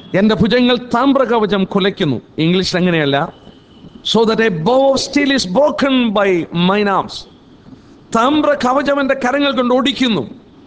എൻ്റെ ഭുജങ്ങൾ താമ്രകവചം കുലയ്ക്കുന്നു ഇംഗ്ലീഷിൽ അങ്ങനെയല്ല so that a bow steel is broken by mine arms താമ്ര കവചം എൻ്റെ കരങ്ങൾ കൊണ്ട് ഓടിക്കുന്നു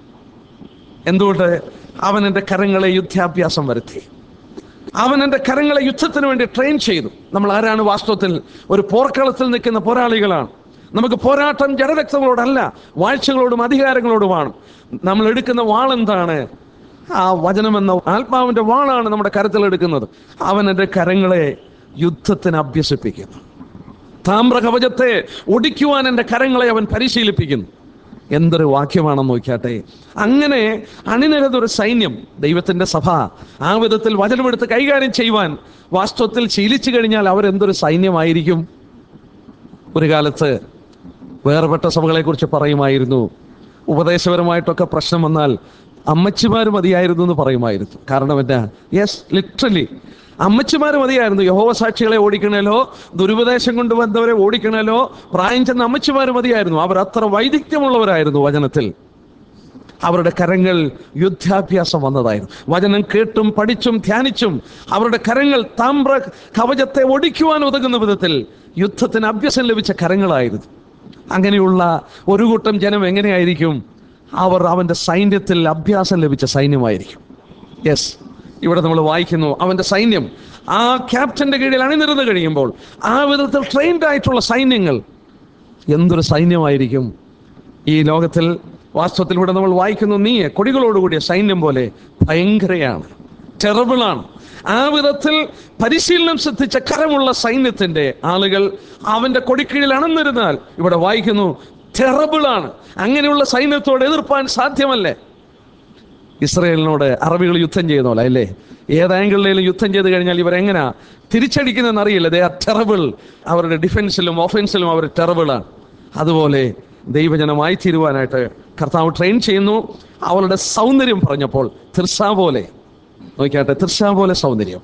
എന്തുകൊണ്ട് അവൻ എൻ്റെ കരങ്ങളെ യുദ്ധാഭ്യാസം വരുത്തി അവൻ എൻ്റെ കരങ്ങളെ യുദ്ധത്തിന് വേണ്ടി ട്രെയിൻ ചെയ്തു നമ്മൾ ആരാണ് വാസ്തവത്തിൽ ഒരു പോർക്കളത്തിൽ നിൽക്കുന്ന പോരാളികളാണ് നമുക്ക് പോരാട്ടം ജഡരക്തങ്ങളോടല്ല വാഴ്ചകളോടും അധികാരങ്ങളോടുമാണ് നമ്മൾ എടുക്കുന്ന വാളെന്താണ് ആ വചനമെന്ന ആത്മാവിന്റെ വാളാണ് നമ്മുടെ കരത്തിൽ എടുക്കുന്നത് അവൻ എൻ്റെ കരങ്ങളെ യുദ്ധത്തിന് അഭ്യസിപ്പിക്കുന്നു താമ്ര കവചത്തെ ഒടിക്കുവാൻ എൻ്റെ കരങ്ങളെ അവൻ പരിശീലിപ്പിക്കുന്നു എന്തൊരു വാക്യമാണെന്ന് നോക്കിയാട്ടെ അങ്ങനെ അണിനിരതൊരു സൈന്യം ദൈവത്തിന്റെ സഭ ആ വിധത്തിൽ വചനമെടുത്ത് കൈകാര്യം ചെയ്യുവാൻ വാസ്തവത്തിൽ ശീലിച്ചു കഴിഞ്ഞാൽ അവരെന്തൊരു സൈന്യമായിരിക്കും ഒരു കാലത്ത് വേർപെട്ട സഭകളെ കുറിച്ച് പറയുമായിരുന്നു ഉപദേശപരമായിട്ടൊക്കെ പ്രശ്നം വന്നാൽ അമ്മച്ചിമാർ മതിയായിരുന്നു എന്ന് പറയുമായിരുന്നു കാരണം എന്താ യെസ് ലിറ്ററലി അമ്മച്ചിമാർ മതിയായിരുന്നു യഹോവ സാക്ഷികളെ ഓടിക്കണേലോ ദുരുപദേശം കൊണ്ട് വന്നവരെ ഓടിക്കണേലോ പ്രായം ചെന്ന അമ്മച്ചിമാർ മതിയായിരുന്നു അവർ അത്ര വൈദഗ്ധ്യമുള്ളവരായിരുന്നു വചനത്തിൽ അവരുടെ കരങ്ങൾ യുദ്ധാഭ്യാസം വന്നതായിരുന്നു വചനം കേട്ടും പഠിച്ചും ധ്യാനിച്ചും അവരുടെ കരങ്ങൾ താമ്ര കവചത്തെ ഒടിക്കുവാൻ ഉതകുന്ന വിധത്തിൽ യുദ്ധത്തിന് അഭ്യസം ലഭിച്ച കരങ്ങളായിരുന്നു അങ്ങനെയുള്ള ഒരു കൂട്ടം ജനം എങ്ങനെയായിരിക്കും അവർ അവന്റെ സൈന്യത്തിൽ അഭ്യാസം ലഭിച്ച സൈന്യമായിരിക്കും യെസ് ഇവിടെ നമ്മൾ വായിക്കുന്നു അവന്റെ സൈന്യം ആ ക്യാപ്റ്റന്റെ കീഴിൽ അണിനിരന്ന് കഴിയുമ്പോൾ ആ വിധത്തിൽ ട്രെയിൻഡ് ആയിട്ടുള്ള സൈന്യങ്ങൾ എന്തൊരു സൈന്യമായിരിക്കും ഈ ലോകത്തിൽ വാസ്തവത്തിലൂടെ നമ്മൾ വായിക്കുന്നു നീ കൊടികളോടുകൂടിയ സൈന്യം പോലെ ഭയങ്കരയാണ് ടെറബിളാണ് ആ വിധത്തിൽ പരിശീലനം ശ്രദ്ധിച്ച കരമുള്ള സൈന്യത്തിന്റെ ആളുകൾ അവന്റെ കൊടിക്കീഴിൽ അണന്നിരുന്നാൽ ഇവിടെ വായിക്കുന്നു ടെറബിളാണ് അങ്ങനെയുള്ള സൈന്യത്തോട് എതിർപ്പാൻ സാധ്യമല്ലേ ഇസ്രയേലിനോട് അറബികൾ യുദ്ധം ചെയ്യുന്ന പോലെ അല്ലേ ഏത് ആംഗിളിലും യുദ്ധം ചെയ്ത് കഴിഞ്ഞാൽ ഇവരെങ്ങനാ തിരിച്ചടിക്കുന്നതെന്ന് അറിയില്ല ദേ ആർ ടെറബിൾ അവരുടെ ഡിഫൻസിലും ഒഫൻസിലും അവർ ടെറബിളാണ് അതുപോലെ ദൈവജനമായി തീരുവാനായിട്ട് കർത്താവ് ട്രെയിൻ ചെയ്യുന്നു അവളുടെ സൗന്ദര്യം പറഞ്ഞപ്പോൾ തിർസ പോലെ നോക്കിയാട്ടെ തിർസ പോലെ സൗന്ദര്യം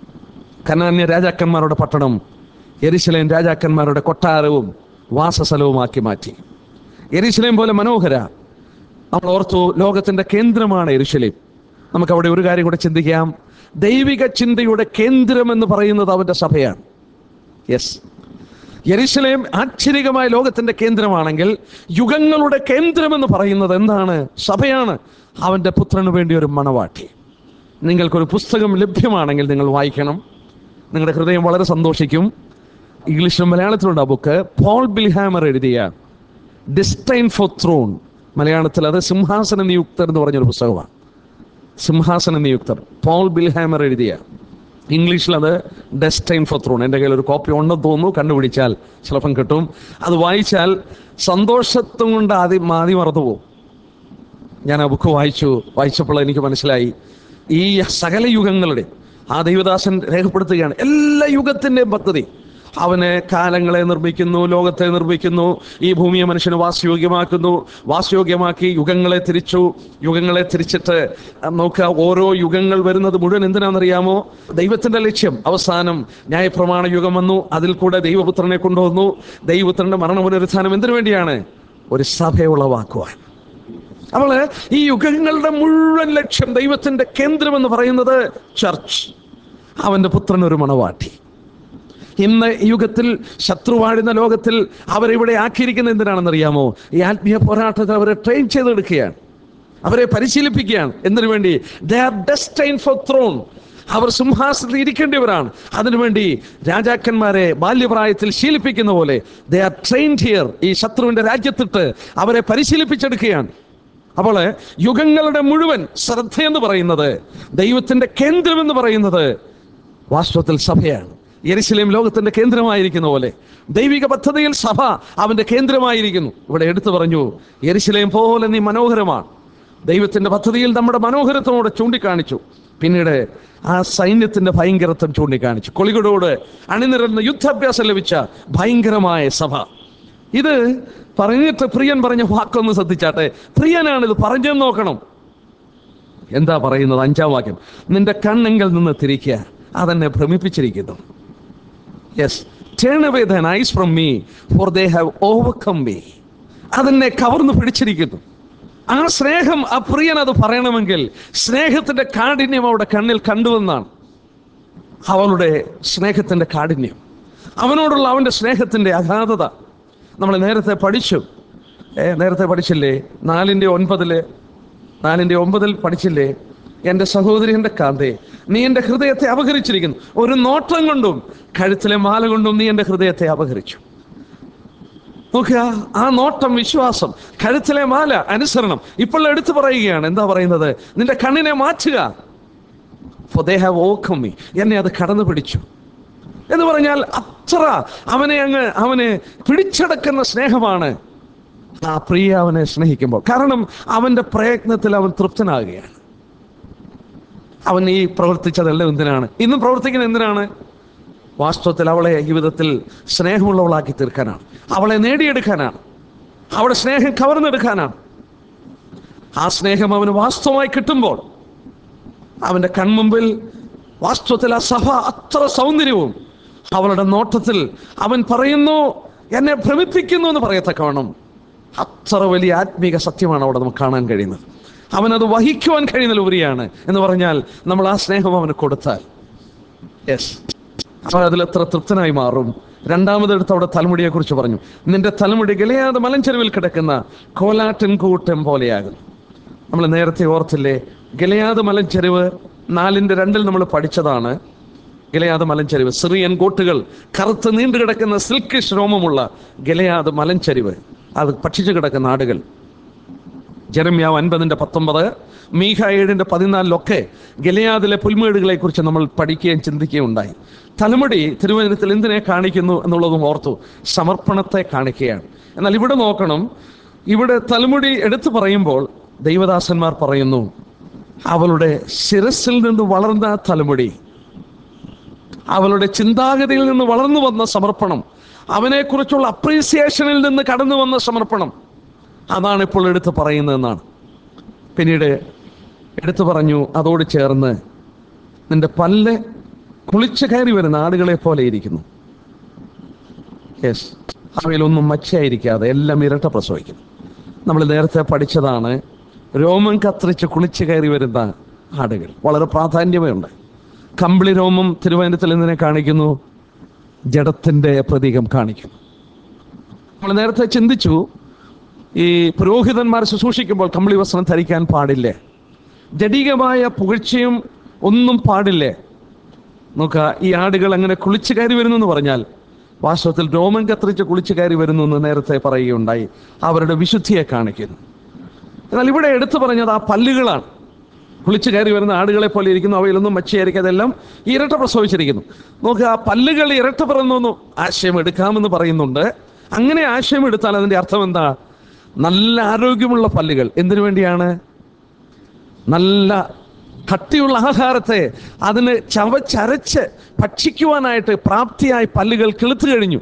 കനാന്യ രാജാക്കന്മാരുടെ പട്ടണം എരിശിലേം രാജാക്കന്മാരുടെ കൊട്ടാരവും വാസസ്ഥലവുമാക്കി മാറ്റി എരിശിലേം പോലെ മനോഹര നമ്മൾ ഓർത്തു ലോകത്തിന്റെ കേന്ദ്രമാണ് എരുശലേം നമുക്ക് അവിടെ ഒരു കാര്യം കൂടെ ചിന്തിക്കാം ദൈവിക ചിന്തയുടെ കേന്ദ്രം എന്ന് പറയുന്നത് അവന്റെ സഭയാണ് യെസ് യെരുശലേം ആശ്ചര്യകമായ ലോകത്തിന്റെ കേന്ദ്രമാണെങ്കിൽ യുഗങ്ങളുടെ കേന്ദ്രം എന്ന് പറയുന്നത് എന്താണ് സഭയാണ് അവന്റെ പുത്രന് വേണ്ടി ഒരു മണവാട്ടി നിങ്ങൾക്കൊരു പുസ്തകം ലഭ്യമാണെങ്കിൽ നിങ്ങൾ വായിക്കണം നിങ്ങളുടെ ഹൃദയം വളരെ സന്തോഷിക്കും ഇംഗ്ലീഷിലും മലയാളത്തിലുണ്ട് ആ ബുക്ക് പോൾ ബിൽഹാമർ എഴുതിയ ഡിസ്റ്റൈൻ ഫോർ ത്രോൺ മലയാളത്തിൽ അത് സിംഹാസന നിയുക്തർ എന്ന് പറഞ്ഞൊരു പുസ്തകമാണ് സിംഹാസന നിയുക്തർ പോൾ ബിൽഹാമർ എഴുതിയ ഇംഗ്ലീഷിൽ അത് ഡെസ്റ്റൈൻ ഫോർ ത്രോൺ എൻ്റെ കയ്യിൽ ഒരു കോപ്പി ഉണ്ടെന്ന് തോന്നുന്നു കണ്ടുപിടിച്ചാൽ ചിലപ്പം കിട്ടും അത് വായിച്ചാൽ സന്തോഷത്വം കൊണ്ട് ആദ്യം ആദ്യം മറന്നു പോകും ഞാൻ ആ ബുക്ക് വായിച്ചു വായിച്ചപ്പോൾ എനിക്ക് മനസ്സിലായി ഈ സകല യുഗങ്ങളുടെ ആ ദൈവദാസൻ രേഖപ്പെടുത്തുകയാണ് എല്ലാ യുഗത്തിൻ്റെയും പദ്ധതി അവന് കാലങ്ങളെ നിർമ്മിക്കുന്നു ലോകത്തെ നിർമ്മിക്കുന്നു ഈ ഭൂമിയെ മനുഷ്യന് വാസയോഗ്യമാക്കുന്നു വാസയോഗ്യമാക്കി യുഗങ്ങളെ തിരിച്ചു യുഗങ്ങളെ തിരിച്ചിട്ട് നോക്കുക ഓരോ യുഗങ്ങൾ വരുന്നത് മുഴുവൻ എന്തിനാണെന്നറിയാമോ ദൈവത്തിന്റെ ലക്ഷ്യം അവസാനം ന്യായപ്രമാണ യുഗം വന്നു അതിൽ കൂടെ ദൈവപുത്രനെ കൊണ്ടുവന്നു ദൈവപുത്രന്റെ മരണ പുനരുത്ഥാനം എന്തിനു വേണ്ടിയാണ് ഒരു സഭയെ ഉളവാക്കുവാൻ അപ്പോൾ ഈ യുഗങ്ങളുടെ മുഴുവൻ ലക്ഷ്യം ദൈവത്തിന്റെ കേന്ദ്രം എന്ന് പറയുന്നത് ചർച്ച് അവന്റെ പുത്രൻ ഒരു മണവാട്ടി ഇന്ന് ഈ യുഗത്തിൽ ശത്രുവാഴുന്ന ലോകത്തിൽ അവരിവിടെ ആക്കിയിരിക്കുന്നത് എന്തിനാണെന്നറിയാമോ ഈ ആത്മീയ പോരാട്ടത്തിൽ അവരെ ട്രെയിൻ ചെയ്തെടുക്കുകയാണ് അവരെ പരിശീലിപ്പിക്കുകയാണ് എന്തിനു വേണ്ടി they are destined for throne അവർ സിംഹാസനത്തിൽ ഇരിക്കേണ്ടവരാണ് അതിനുവേണ്ടി രാജാക്കന്മാരെ ബാല്യപ്രായത്തിൽ ശീലിപ്പിക്കുന്ന പോലെ ദേ ആർ ട്രെയിൻഡ് ഹിയർ ഈ ശത്രുവിന്റെ രാജ്യത്തിട്ട് അവരെ പരിശീലിപ്പിച്ചെടുക്കുകയാണ് അപ്പോൾ യുഗങ്ങളുടെ മുഴുവൻ ശ്രദ്ധ എന്ന് പറയുന്നത് ദൈവത്തിന്റെ കേന്ദ്രം എന്ന് പറയുന്നത് വാസ്തവത്തിൽ സഭയാണ് യെരുശലേം ലോകത്തിന്റെ കേന്ദ്രമായിരിക്കുന്ന പോലെ ദൈവിക പദ്ധതിയിൽ സഭ അവന്റെ കേന്ദ്രമായിരിക്കുന്നു ഇവിടെ എടുത്തു പറഞ്ഞു യെരുശലേം പോലെ നീ മനോഹരമാണ് ദൈവത്തിന്റെ പദ്ധതിയിൽ നമ്മുടെ മനോഹരത്വമോടെ ചൂണ്ടിക്കാണിച്ചു പിന്നീട് ആ സൈന്യത്തിന്റെ ഭയങ്കരത്വം ചൂണ്ടിക്കാണിച്ചു കൊളികളോട് അണിനിരന്ന യുദ്ധാഭ്യാസം ലഭിച്ച ഭയങ്കരമായ സഭ ഇത് പറഞ്ഞിട്ട് പ്രിയൻ പറഞ്ഞ വാക്കൊന്ന് ശ്രദ്ധിച്ചാട്ടെ പ്രിയനാണ് ഇത് പറഞ്ഞെന്ന് നോക്കണം എന്താ പറയുന്നത് അഞ്ചാം വാക്യം നിന്റെ കണ്ണെങ്കിൽ നിന്ന് തിരിക്കുക അതെന്നെ ഭ്രമിപ്പിച്ചിരിക്കുന്നു yes turn away thine eyes from me for they have overcome me അതെന്നെ കവർന്ന് പിടിച്ചിരിക്കുന്നു ആ സ്നേഹം ആ പ്രിയൻ അത് പറയണമെങ്കിൽ സ്നേഹത്തിന്റെ കാഠിന്യം അവിടെ കണ്ണിൽ കണ്ടുവെന്നാണ് അവളുടെ സ്നേഹത്തിൻ്റെ കാഠിന്യം അവനോടുള്ള അവൻ്റെ സ്നേഹത്തിൻ്റെ അഗാധത നമ്മൾ നേരത്തെ പഠിച്ചു ഏ, നേരത്തെ പഠിച്ചില്ലേ നാലിൻ്റെ ഒൻപതില് നാലിൻ്റെ ഒമ്പതിൽ പഠിച്ചില്ലേ എൻ്റെ സഹോദരി എൻ്റെ കാന്തേ നീ എൻ്റെ ഹൃദയത്തെ അപഹരിച്ചിരിക്കുന്നു ഒരു നോട്ടം കൊണ്ടും കഴുത്തിലെ മാല കൊണ്ടും നീ എൻ്റെ ഹൃദയത്തെ അപഹരിച്ചു നോക്കുക ആ നോട്ടം വിശ്വാസം കഴുത്തിലെ മാല അനുസരണം ഇപ്പോൾ എടുത്തു പറയുകയാണ് എന്താ പറയുന്നത് നിന്റെ കണ്ണിനെ മാറ്റുക for they have overcome me എന്നെ അത് കടന്നു പിടിച്ചു എന്ന് പറഞ്ഞാൽ അത്ര അവനെ അങ്ങ് അവനെ പിടിച്ചടക്കുന്ന സ്നേഹമാണ് ആ പ്രിയ അവനെ സ്നേഹിക്കുമ്പോൾ കാരണം അവന്റെ പ്രയത്നത്തിൽ അവൻ തൃപ്തനാകുകയാണ് അവൻ ഈ പ്രവർത്തിച്ചതെല്ലാം എന്തിനാണ് ഇന്നും പ്രവർത്തിക്കുന്നത് എന്തിനാണ് വാസ്തവത്തിൽ അവളെ ജീവിതത്തിൽ സ്നേഹമുള്ളവളാക്കി തീർക്കാനാണ് അവളെ നേടിയെടുക്കാനാണ് അവളുടെ സ്നേഹം കവർന്നെടുക്കാനാണ് ആ സ്നേഹം അവന് വാസ്തവമായി കിട്ടുമ്പോൾ അവന്റെ കൺമുമ്പിൽ വാസ്തവത്തിൽ ആ സഭ അത്ര സൗന്ദര്യവും അവളുടെ നോട്ടത്തിൽ അവൻ പറയുന്നു എന്നെ ഭ്രമിപ്പിക്കുന്നു എന്ന് പറയത്തക്കവണ്ണം അത്ര വലിയ ആത്മീക സത്യമാണ് അവിടെ നമുക്ക് കാണാൻ കഴിയുന്നത് അവനത് വഹിക്കുവാൻ കഴിയുന്നതിലുപരിയാണ് എന്ന് പറഞ്ഞാൽ നമ്മൾ ആ സ്നേഹം അവന് കൊടുത്താൽ യെസ് അവൻ അതിൽ എത്ര തൃപ്തനായി മാറും രണ്ടാമതെടുത്ത് അവിടെ തലമുടിയെ കുറിച്ച് പറഞ്ഞു നിന്റെ തലമുടി ഗലയാതെ മലഞ്ചെരുവിൽ കിടക്കുന്ന കോലാറ്റൻ കൂട്ടം പോലെയാകും നമ്മൾ നേരത്തെ ഓർത്തില്ലേ ഗലയാത് മലഞ്ചെരുവ് നാലിന്റെ രണ്ടിൽ നമ്മൾ പഠിച്ചതാണ് ഗലയാത് മലഞ്ചെരുവ് സിറിയൻ കോട്ടുകൾ കറുത്ത് നീണ്ടു കിടക്കുന്ന സിൽക്കിഷ് രോമമുള്ള ഗലയാത് മലഞ്ചെരുവ് അത് ഭക്ഷിച്ചു കിടക്കുന്ന ആടുകൾ ജെറമ്യാവ് അൻപതിൻ്റെ പത്തൊമ്പത് മീഹ ഏഴിൻ്റെ പതിനാലിലൊക്കെ ഗലയാദിലെ പുൽമേടുകളെ കുറിച്ച് നമ്മൾ പഠിക്കുകയും ചിന്തിക്കുകയും ഉണ്ടായി തലമുടി തിരുവനന്തപുരത്തിൽ എന്തിനെ കാണിക്കുന്നു എന്നുള്ളതും ഓർത്തു സമർപ്പണത്തെ കാണിക്കുകയാണ് എന്നാൽ ഇവിടെ നോക്കണം ഇവിടെ തലമുടി എടുത്തു പറയുമ്പോൾ ദൈവദാസന്മാർ പറയുന്നു അവളുടെ ശിരസിൽ നിന്ന് വളർന്ന തലമുടി അവളുടെ ചിന്താഗതിയിൽ നിന്ന് വളർന്നു വന്ന സമർപ്പണം അവനെക്കുറിച്ചുള്ള അപ്രീസിയേഷനിൽ നിന്ന് കടന്നു വന്ന സമർപ്പണം അതാണ് ഇപ്പോൾ എടുത്ത് പറയുന്നതെന്നാണ് പിന്നീട് എടുത്തു പറഞ്ഞു അതോട് ചേർന്ന് നിന്റെ പല്ല് കുളിച്ചു കയറി വരുന്ന ആടുകളെ പോലെ ഇരിക്കുന്നു യെസ് അവയിലൊന്നും മച്ചയായിരിക്കാതെ എല്ലാം ഇരട്ട പ്രസവിക്കുന്നു നമ്മൾ നേരത്തെ പഠിച്ചതാണ് രോമം കത്തിരിച്ച് കുളിച്ചു കയറി വരുന്ന ആടുകൾ വളരെ പ്രാധാന്യമേയുണ്ട് കമ്പിളി രോമം തിരുവനന്തപുരത്തിൽ എന്തിനെ കാണിക്കുന്നു ജഡത്തിൻ്റെ പ്രതീകം കാണിക്കുന്നു നമ്മൾ നേരത്തെ ചിന്തിച്ചു ഈ പുരോഹിതന്മാർ ശുശ്രൂഷിക്കുമ്പോൾ കമ്പിളി വസ്ത്രം ധരിക്കാൻ പാടില്ലേ ജഡികമായ പുകഴ്ചയും ഒന്നും പാടില്ലേ നോക്കുക ഈ ആടുകൾ അങ്ങനെ കുളിച്ചു കയറി വരുന്നു എന്ന് പറഞ്ഞാൽ വാസ്തവത്തിൽ രോമം കത്തിരിച്ച് കുളിച്ചു കയറി വരുന്നു എന്ന് നേരത്തെ പറയുകയുണ്ടായി അവരുടെ വിശുദ്ധിയെ കാണിക്കുന്നു എന്നാൽ ഇവിടെ എടുത്തു പറഞ്ഞത് ആ പല്ലുകളാണ് കുളിച്ചു കയറി വരുന്ന ആടുകളെ പോലെ ഇരിക്കുന്നു അവയിലൊന്നും മച്ചയായിരിക്കും അതെല്ലാം ഇരട്ട പ്രസവിച്ചിരിക്കുന്നു നോക്കുക ആ പല്ലുകൾ ഇരട്ട പിറന്നു ആശയം എടുക്കാമെന്ന് പറയുന്നുണ്ട് അങ്ങനെ ആശയം എടുത്താൽ അതിന്റെ അർത്ഥം എന്താ നല്ല ആരോഗ്യമുള്ള പല്ലുകൾ എന്തിനു വേണ്ടിയാണ് നല്ല കട്ടിയുള്ള ആഹാരത്തെ അതിന് ചവച്ചരച്ച് ഭക്ഷിക്കുവാനായിട്ട് പ്രാപ്തിയായി പല്ലുകൾ കിളുത്തു കഴിഞ്ഞു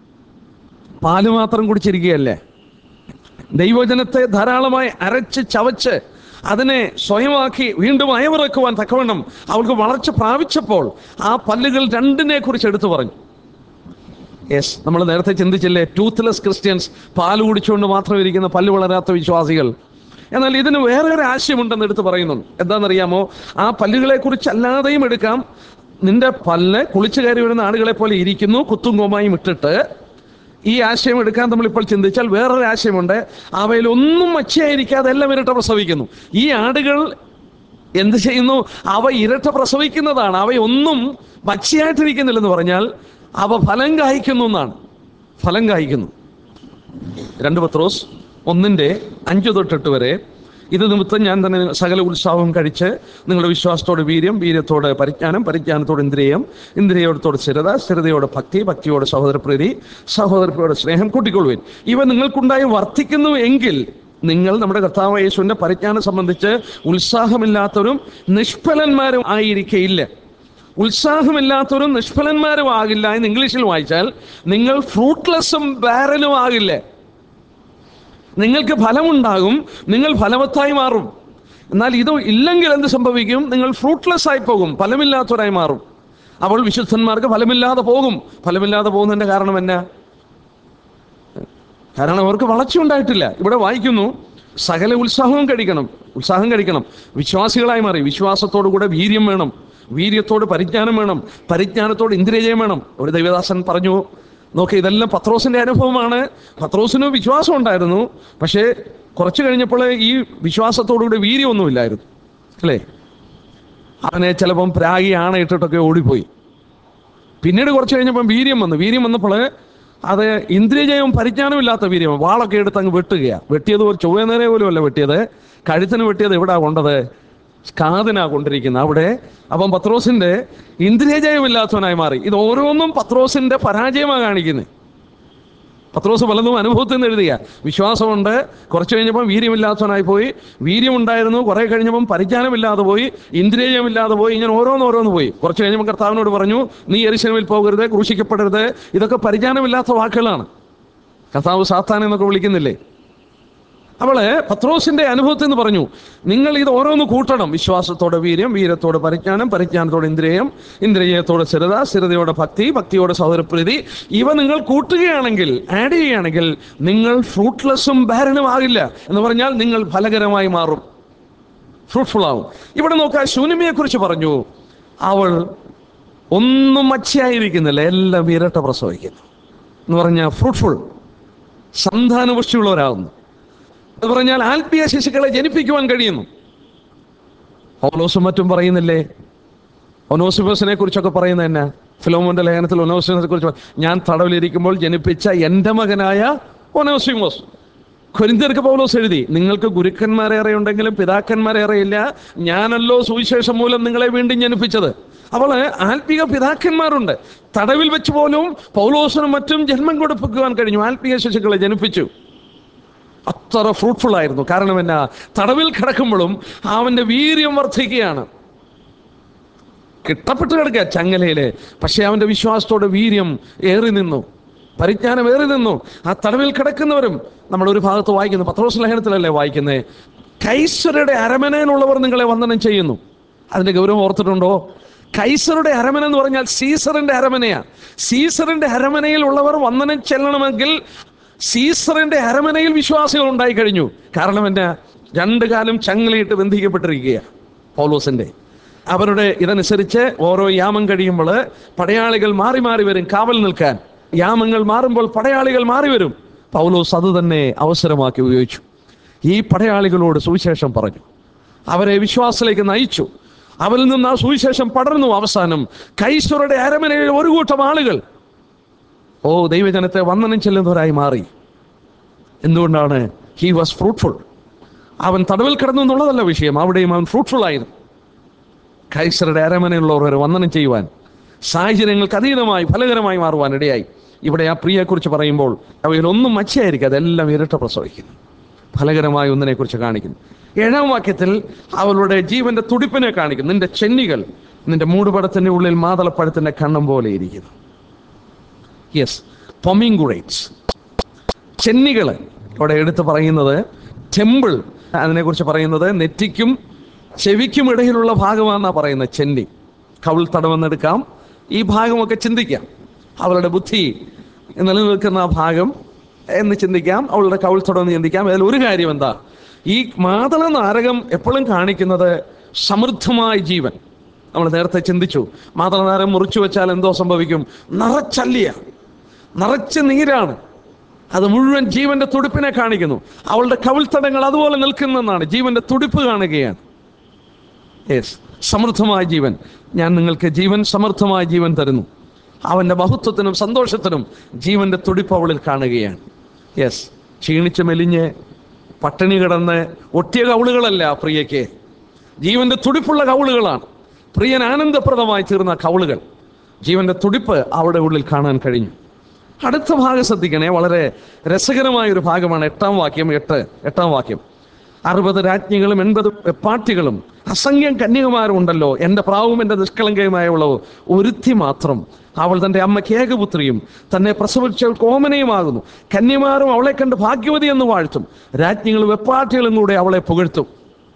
പാല് മാത്രം കുടിച്ചിരിക്കുകയല്ലേ ദൈവജനത്തെ ധാരാളമായി അരച്ച് ചവച്ച് അതിനെ സ്വയമാക്കി വീണ്ടും അയവിറക്കുവാൻ തക്കവണ്ണം അവൾക്ക് വളർച്ച പ്രാപിച്ചപ്പോൾ ആ പല്ലുകൾ രണ്ടിനെ കുറിച്ച് എടുത്തു പറഞ്ഞു യെസ് നമ്മൾ നേരത്തെ ചിന്തിച്ചില്ലേ ടൂത്ത്ലെസ് ക്രിസ്ത്യൻസ് പാല് കുടിച്ചുകൊണ്ട് മാത്രം ഇരിക്കുന്ന പല്ല് വളരാത്ത വിശ്വാസികൾ എന്നാൽ ഇതിന് വേറെ ഒരു ആശയമുണ്ടെന്ന് എടുത്ത് പറയുന്നുണ്ട് എന്താണെന്നറിയാമോ ആ പല്ലുകളെ കുറിച്ച് അല്ലാതെയും എടുക്കാം നിന്റെ പല്ല് കുളിച്ചു കയറി വരുന്ന ആളുകളെ പോലെ ഇരിക്കുന്നു കുത്തും കോമായും ഇട്ടിട്ട് ഈ ആശയം എടുക്കാൻ നമ്മളിപ്പോൾ ചിന്തിച്ചാൽ വേറൊരു ആശയമുണ്ട് അവയിൽ ഒന്നും മച്ചയായിരിക്കാതെ എല്ലാം ഇരട്ട പ്രസവിക്കുന്നു ഈ ആടുകൾ എന്ത് ചെയ്യുന്നു അവ ഇരട്ട പ്രസവിക്കുന്നതാണ് അവയൊന്നും മച്ചയായിട്ടിരിക്കുന്നില്ലെന്ന് പറഞ്ഞാൽ അവ ഫലം കായ്ക്കുന്നു എന്നാണ് ഫലം കായ്ക്കുന്നു രണ്ട് പത്രോസ് ഒന്നിൻ്റെ അഞ്ച് തൊട്ടെട്ട് വരെ ഇത് നിമിത്തം ഞാൻ തന്നെ സകല ഉത്സാഹവും കഴിച്ച് നിങ്ങളുടെ വിശ്വാസത്തോട് വീര്യം വീര്യത്തോട് പരിജ്ഞാനം പരിജ്ഞാനത്തോട് ഇന്ദ്രിയം ഇന്ദ്രിയോടത്തോട് സ്ഥിരത സ്ഥിരതയോട് ഭക്തി ഭക്തിയോട് സഹോദരപ്രീതി സഹോദരപ്രിയോട് സ്നേഹം കൂട്ടിക്കൊള്ളുവിൻ ഇവ നിങ്ങൾക്കുണ്ടായി വർദ്ധിക്കുന്നു എങ്കിൽ നിങ്ങൾ നമ്മുടെ കർത്താവ് യേശുവിൻ്റെ പരിജ്ഞാനം സംബന്ധിച്ച് ഉത്സാഹമില്ലാത്തവരും നിഷ്ഫലന്മാരും ആയിരിക്കയില്ല ഉത്സാഹമില്ലാത്തവരും നിഷ്ഫലന്മാരും ആകില്ല എന്ന് ഇംഗ്ലീഷിൽ വായിച്ചാൽ നിങ്ങൾ ഫ്രൂട്ട്ലെസ്സും ബാരലും ആകില്ലേ നിങ്ങൾക്ക് ഫലമുണ്ടാകും നിങ്ങൾ ഫലവത്തായി മാറും എന്നാൽ ഇത് ഇല്ലെങ്കിൽ എന്ത് സംഭവിക്കും നിങ്ങൾ ഫ്രൂട്ട്ലെസ് ആയി പോകും ഫലമില്ലാത്തവരായി മാറും അപ്പോൾ വിശുദ്ധന്മാർക്ക് ഫലമില്ലാതെ പോകും ഫലമില്ലാതെ പോകുന്നതിന്റെ കാരണം എന്നാ കാരണം അവർക്ക് വളർച്ച ഉണ്ടായിട്ടില്ല ഇവിടെ വായിക്കുന്നു സകല ഉത്സാഹവും കഴിക്കണം ഉത്സാഹം കഴിക്കണം വിശ്വാസികളായി മാറി വിശ്വാസത്തോടു കൂടെ വീര്യം വേണം വീര്യത്തോട് പരിജ്ഞാനം വേണം പരിജ്ഞാനത്തോട് ഇന്ദ്രിയജയം വേണം ഒരു ദൈവദാസൻ പറഞ്ഞു നോക്കി ഇതെല്ലാം പത്രോസിന്റെ അനുഭവമാണ് പത്രോസിന് വിശ്വാസം ഉണ്ടായിരുന്നു പക്ഷേ കുറച്ച് കഴിഞ്ഞപ്പോൾ ഈ വിശ്വാസത്തോടുകൂടി വീര്യമൊന്നുമില്ലായിരുന്നു അല്ലേ അവനെ ചിലപ്പം പ്രാഗി ആണയിട്ടിട്ടൊക്കെ ഓടിപ്പോയി പിന്നീട് കുറച്ച് കഴിഞ്ഞപ്പം വീര്യം വന്നു വീര്യം വന്നപ്പോൾ അത് ഇന്ദ്രിയജയവും പരിജ്ഞാനമില്ലാത്ത വീര്യം വാളൊക്കെ എടുത്ത് അങ്ങ് വെട്ടുകയാണ് വെട്ടിയത് ഒരു ചൊവ്വ നേരെ പോലും അല്ല വെട്ടിയത് കഴുത്തിന് വെട്ടിയത് എവിടാ കൊണ്ടത് കാതിനാ കൊണ്ടിരിക്കുന്നത് അവിടെ അപ്പം പത്രോസിന്റെ ഇന്ദ്രിയജയമില്ലാത്തവനായി മാറി ഇത് ഓരോന്നും പത്രോസിന്റെ പരാജയമാണ് കാണിക്കുന്നത് പത്രോസ് പലതും അനുഭവത്തിൽ നിന്ന് എഴുതിയ വിശ്വാസമുണ്ട് കുറച്ച് കഴിഞ്ഞപ്പം വീര്യമില്ലാത്തവനായി പോയി വീര്യമുണ്ടായിരുന്നു കുറെ കഴിഞ്ഞപ്പം പരിജ്ഞാനമില്ലാതെ പോയി ഇന്ദ്രിയമില്ലാതെ പോയി ഇങ്ങനെ ഓരോന്ന് ഓരോന്ന് പോയി കുറച്ച് കഴിഞ്ഞപ്പോൾ കർത്താവിനോട് പറഞ്ഞു നീ എരിശനമിൽ പോകരുത് ക്രൂശിക്കപ്പെടരുത് ഇതൊക്കെ പരിജ്ഞാനമില്ലാത്ത വാക്കുകളാണ് കർത്താവ് സാത്താൻ എന്നൊക്കെ വിളിക്കുന്നില്ലേ അവള് പത്രോസിന്റെ അനുഭവത്തിൽ നിന്ന് പറഞ്ഞു നിങ്ങൾ ഇത് ഓരോന്ന് കൂട്ടണം വിശ്വാസത്തോടെ വീര്യം വീരത്തോടെ പരിജ്ഞാനം പരിജ്ഞാനത്തോടെ ഇന്ദ്രിയം ഇന്ദ്രിയത്തോടെ സ്ഥിരത സ്ഥിരതയോടെ ഭക്തി ഭക്തിയോടെ സഹോദരപ്രീതി ഇവ നിങ്ങൾ കൂട്ടുകയാണെങ്കിൽ ആഡ് ചെയ്യുകയാണെങ്കിൽ നിങ്ങൾ ഫ്രൂട്ട്ലെസ്സും ബാരനും ആകില്ല എന്ന് പറഞ്ഞാൽ നിങ്ങൾ ഫലകരമായി മാറും ഫ്രൂട്ട്ഫുൾ ആവും ഇവിടെ നോക്കാം ശൂന്യമയെ കുറിച്ച് പറഞ്ഞു അവൾ ഒന്നും മച്ചയായിരിക്കുന്നില്ല എല്ലാം ഇരട്ട പ്രസവിക്കുന്നു എന്ന് പറഞ്ഞാൽ ഫ്രൂട്ട്ഫുൾ സന്താനപുഷ്ടിയുള്ളവരാകുന്നു എന്ന് പറഞ്ഞാൽ ആത്മീയ ശിശുക്കളെ ജനിപ്പിക്കുവാൻ കഴിയുന്നു പൗലോസും മറ്റും പറയുന്നില്ലേ ഒനോസിഫസിനെ കുറിച്ചൊക്കെ പറയുന്നത് തന്നെ ഫിലോമോന്റെ ലേഖനത്തിൽ ഒനോസിഫസിനെ കുറിച്ച് പറ- ഞാൻ തടവിലിരിക്കുമ്പോൾ ജനിപ്പിച്ച എൻ്റെ മകനായ ഒനോസിമോസ് കൊരിന്തിയർക്ക് പൗലോസ് എഴുതി നിങ്ങൾക്ക് ഗുരുക്കന്മാരേറെ ഉണ്ടെങ്കിലും പിതാക്കന്മാരേറെ ഇല്ല ഞാനല്ലോ സുവിശേഷം മൂലം നിങ്ങളെ വീണ്ടും ജനിപ്പിച്ചത് അവള് ആത്മീക പിതാക്കന്മാരുണ്ട് തടവിൽ വെച്ച് പോലും പൗലോസിനും മറ്റും ജന്മം കൊടുപ്പിക്കുവാൻ കഴിഞ്ഞു ആത്മീയ ശിശുക്കളെ ജനിപ്പിച്ചു അത്ര ഫ്രൂട്ട്ഫുൾ ആയിരുന്നു കാരണം എന്നാ തടവിൽ കിടക്കുമ്പോഴും അവന്റെ വീര്യം വർദ്ധിക്കുകയാണ് കിട്ടപ്പെട്ട് കിടക്കുക ചങ്ങലയില് പക്ഷെ അവന്റെ വിശ്വാസത്തോടെ വീര്യം ഏറി നിന്നു പരിജ്ഞാനം ഏറി നിന്നു ആ തടവിൽ കിടക്കുന്നവരും നമ്മൾ ഒരു ഭാഗത്ത് വായിക്കുന്നു പത്രോസ് ലേഖനത്തിലല്ലേ വായിക്കുന്നത് കൈസരുടെ അരമനയിലുള്ളവർ നിങ്ങളെ വന്ദനം ചെയ്യുന്നു അതിന്റെ ഗൗരവം ഓർത്തിട്ടുണ്ടോ കൈസറുടെ അരമന എന്ന് പറഞ്ഞാൽ സീസറിന്റെ അരമനയാണ് സീസറിന്റെ അരമനയിൽ ഉള്ളവർ വന്ദനം ചെല്ലണമെങ്കിൽ സീസറിന്റെ അരമനയിൽ വിശ്വാസികൾ ഉണ്ടായി കഴിഞ്ഞു കാരണം എന്നാ രണ്ടു കാലം ചങ്ങലയിട്ട് ബന്ധിക്കപ്പെട്ടിരിക്കുകയാണ് പൗലോസിന്റെ അവരുടെ ഇതനുസരിച്ച് ഓരോ യാമം കഴിയുമ്പോൾ പടയാളികൾ മാറി മാറി വരും കാവൽ നിൽക്കാൻ യാമങ്ങൾ മാറുമ്പോൾ പടയാളികൾ മാറി വരും പൗലോസ് അത് തന്നെ അവസരമാക്കി ഉപയോഗിച്ചു ഈ പടയാളികളോട് സുവിശേഷം പറഞ്ഞു അവരെ വിശ്വാസത്തിലേക്ക് നയിച്ചു അവരിൽ നിന്ന് ആ സുവിശേഷം പടർന്നു അവസാനം കൈശ്വരുടെ അരമനയിൽ ഒരു കൂട്ടം ആളുകൾ ഓ ദൈവജനത്തെ വന്ദനം ചെല്ലുന്നവരായി മാറി എന്തുകൊണ്ടാണ് ഹി വാസ് ഫ്രൂട്ട്ഫുൾ അവൻ തടവിൽ കിടന്നു എന്നുള്ളതല്ല വിഷയം അവിടെയും അവൻ ഫ്രൂട്ട്ഫുൾ ആയിരുന്നു കൈസറുടെ അരമനയുള്ളവർ വന്ദനം ചെയ്യുവാൻ സാഹചര്യങ്ങൾക്ക് അതീതമായി ഫലകരമായി മാറുവാൻ ഇടയായി ഇവിടെ ആ പ്രിയയെക്കുറിച്ച് പറയുമ്പോൾ അവയിലൊന്നും മച്ചയായിരിക്കും അതെല്ലാം ഇരട്ട പ്രസവിക്കുന്നു ഫലകരമായ ഒന്നിനെക്കുറിച്ച് കാണിക്കുന്നു ഏഴാം വാക്യത്തിൽ അവളുടെ ജീവന്റെ തുടിപ്പിനെ കാണിക്കുന്നു നിന്റെ ചെന്നികൾ നിന്റെ മൂടുപടത്തിന്റെ ഉള്ളിൽ മാതളപ്പഴത്തിന്റെ കണ്ണം പോലെ ഇരിക്കുന്നു യെസ് പൊമിങ്കുറേറ്റ്സ് ചെന്നികൾ ഇവിടെ എടുത്ത് പറയുന്നത് ടെമ്പിൾ അതിനെക്കുറിച്ച് പറയുന്നത് നെറ്റിക്കും ചെവിക്കും ഇടയിലുള്ള ഭാഗമാണെന്നാണ് പറയുന്നത് ചെന്നി കവിൾ തടവെന്നെടുക്കാം ഈ ഭാഗമൊക്കെ ചിന്തിക്കാം അവളുടെ ബുദ്ധി നിലനിൽക്കുന്ന ആ ഭാഗം എന്ന് ചിന്തിക്കാം അവളുടെ കവിൾ തടവെന്ന് ചിന്തിക്കാം അതിൽ ഒരു കാര്യം എന്താ ഈ മാതള നാരകം എപ്പോഴും കാണിക്കുന്നത് സമൃദ്ധമായ ജീവൻ നമ്മൾ നേരത്തെ ചിന്തിച്ചു മാതള നാരകം മുറിച്ചു വെച്ചാൽ എന്തോ സംഭവിക്കും നിറച്ചല്ലിയ നിറച്ച് നീരാണ് അത് മുഴുവൻ ജീവന്റെ തുടിപ്പിനെ കാണിക്കുന്നു അവളുടെ കവിൾത്തടങ്ങൾ അതുപോലെ നിൽക്കുന്നെന്നാണ് ജീവന്റെ തുടിപ്പ് കാണുകയാണ് യെസ് സമൃദ്ധമായ ജീവൻ ഞാൻ നിങ്ങൾക്ക് ജീവൻ സമൃദ്ധമായ ജീവൻ തരുന്നു അവന്റെ മഹത്വത്തിനും സന്തോഷത്തിനും ജീവന്റെ തുടിപ്പ് അവളിൽ കാണുകയാണ് യെസ് ക്ഷീണിച്ച് മെലിഞ്ഞ് പട്ടിണി കിടന്ന് ഒട്ടിയ കവിളുകളല്ല പ്രിയയ്ക്ക് ജീവന്റെ തുടിപ്പുള്ള കവിളുകളാണ് പ്രിയൻ ആനന്ദപ്രദമായി തീർന്ന കവിളുകൾ ജീവന്റെ തുടിപ്പ് അവിടെ ഉള്ളിൽ കാണാൻ കഴിഞ്ഞു അടുത്ത ഭാഗം ശ്രദ്ധിക്കണേ വളരെ രസകരമായ ഒരു ഭാഗമാണ് എട്ടാം വാക്യം എട്ട് എട്ടാം വാക്യം അറുപത് രാജ്ഞികളും എൺപത് വെപ്പാട്ടികളും അസംഖ്യം കന്യകുമാരും ഉണ്ടല്ലോ എൻ്റെ പ്രാവും എൻ്റെ നിഷ്കളങ്കയുമായുള്ളവോ ഒരുത്തി മാത്രം അവൾ തൻ്റെ അമ്മയ്ക്ക് ഏകപുത്രിയും തന്നെ പ്രസവിച്ചവൾ കോമനയുമാകുന്നു കന്യമാരും അവളെ കണ്ട് ഭാഗ്യവതി എന്ന് വാഴ്ത്തും രാജ്ഞികളും വെപ്പാട്ടികളും കൂടെ അവളെ പുകഴ്ത്തും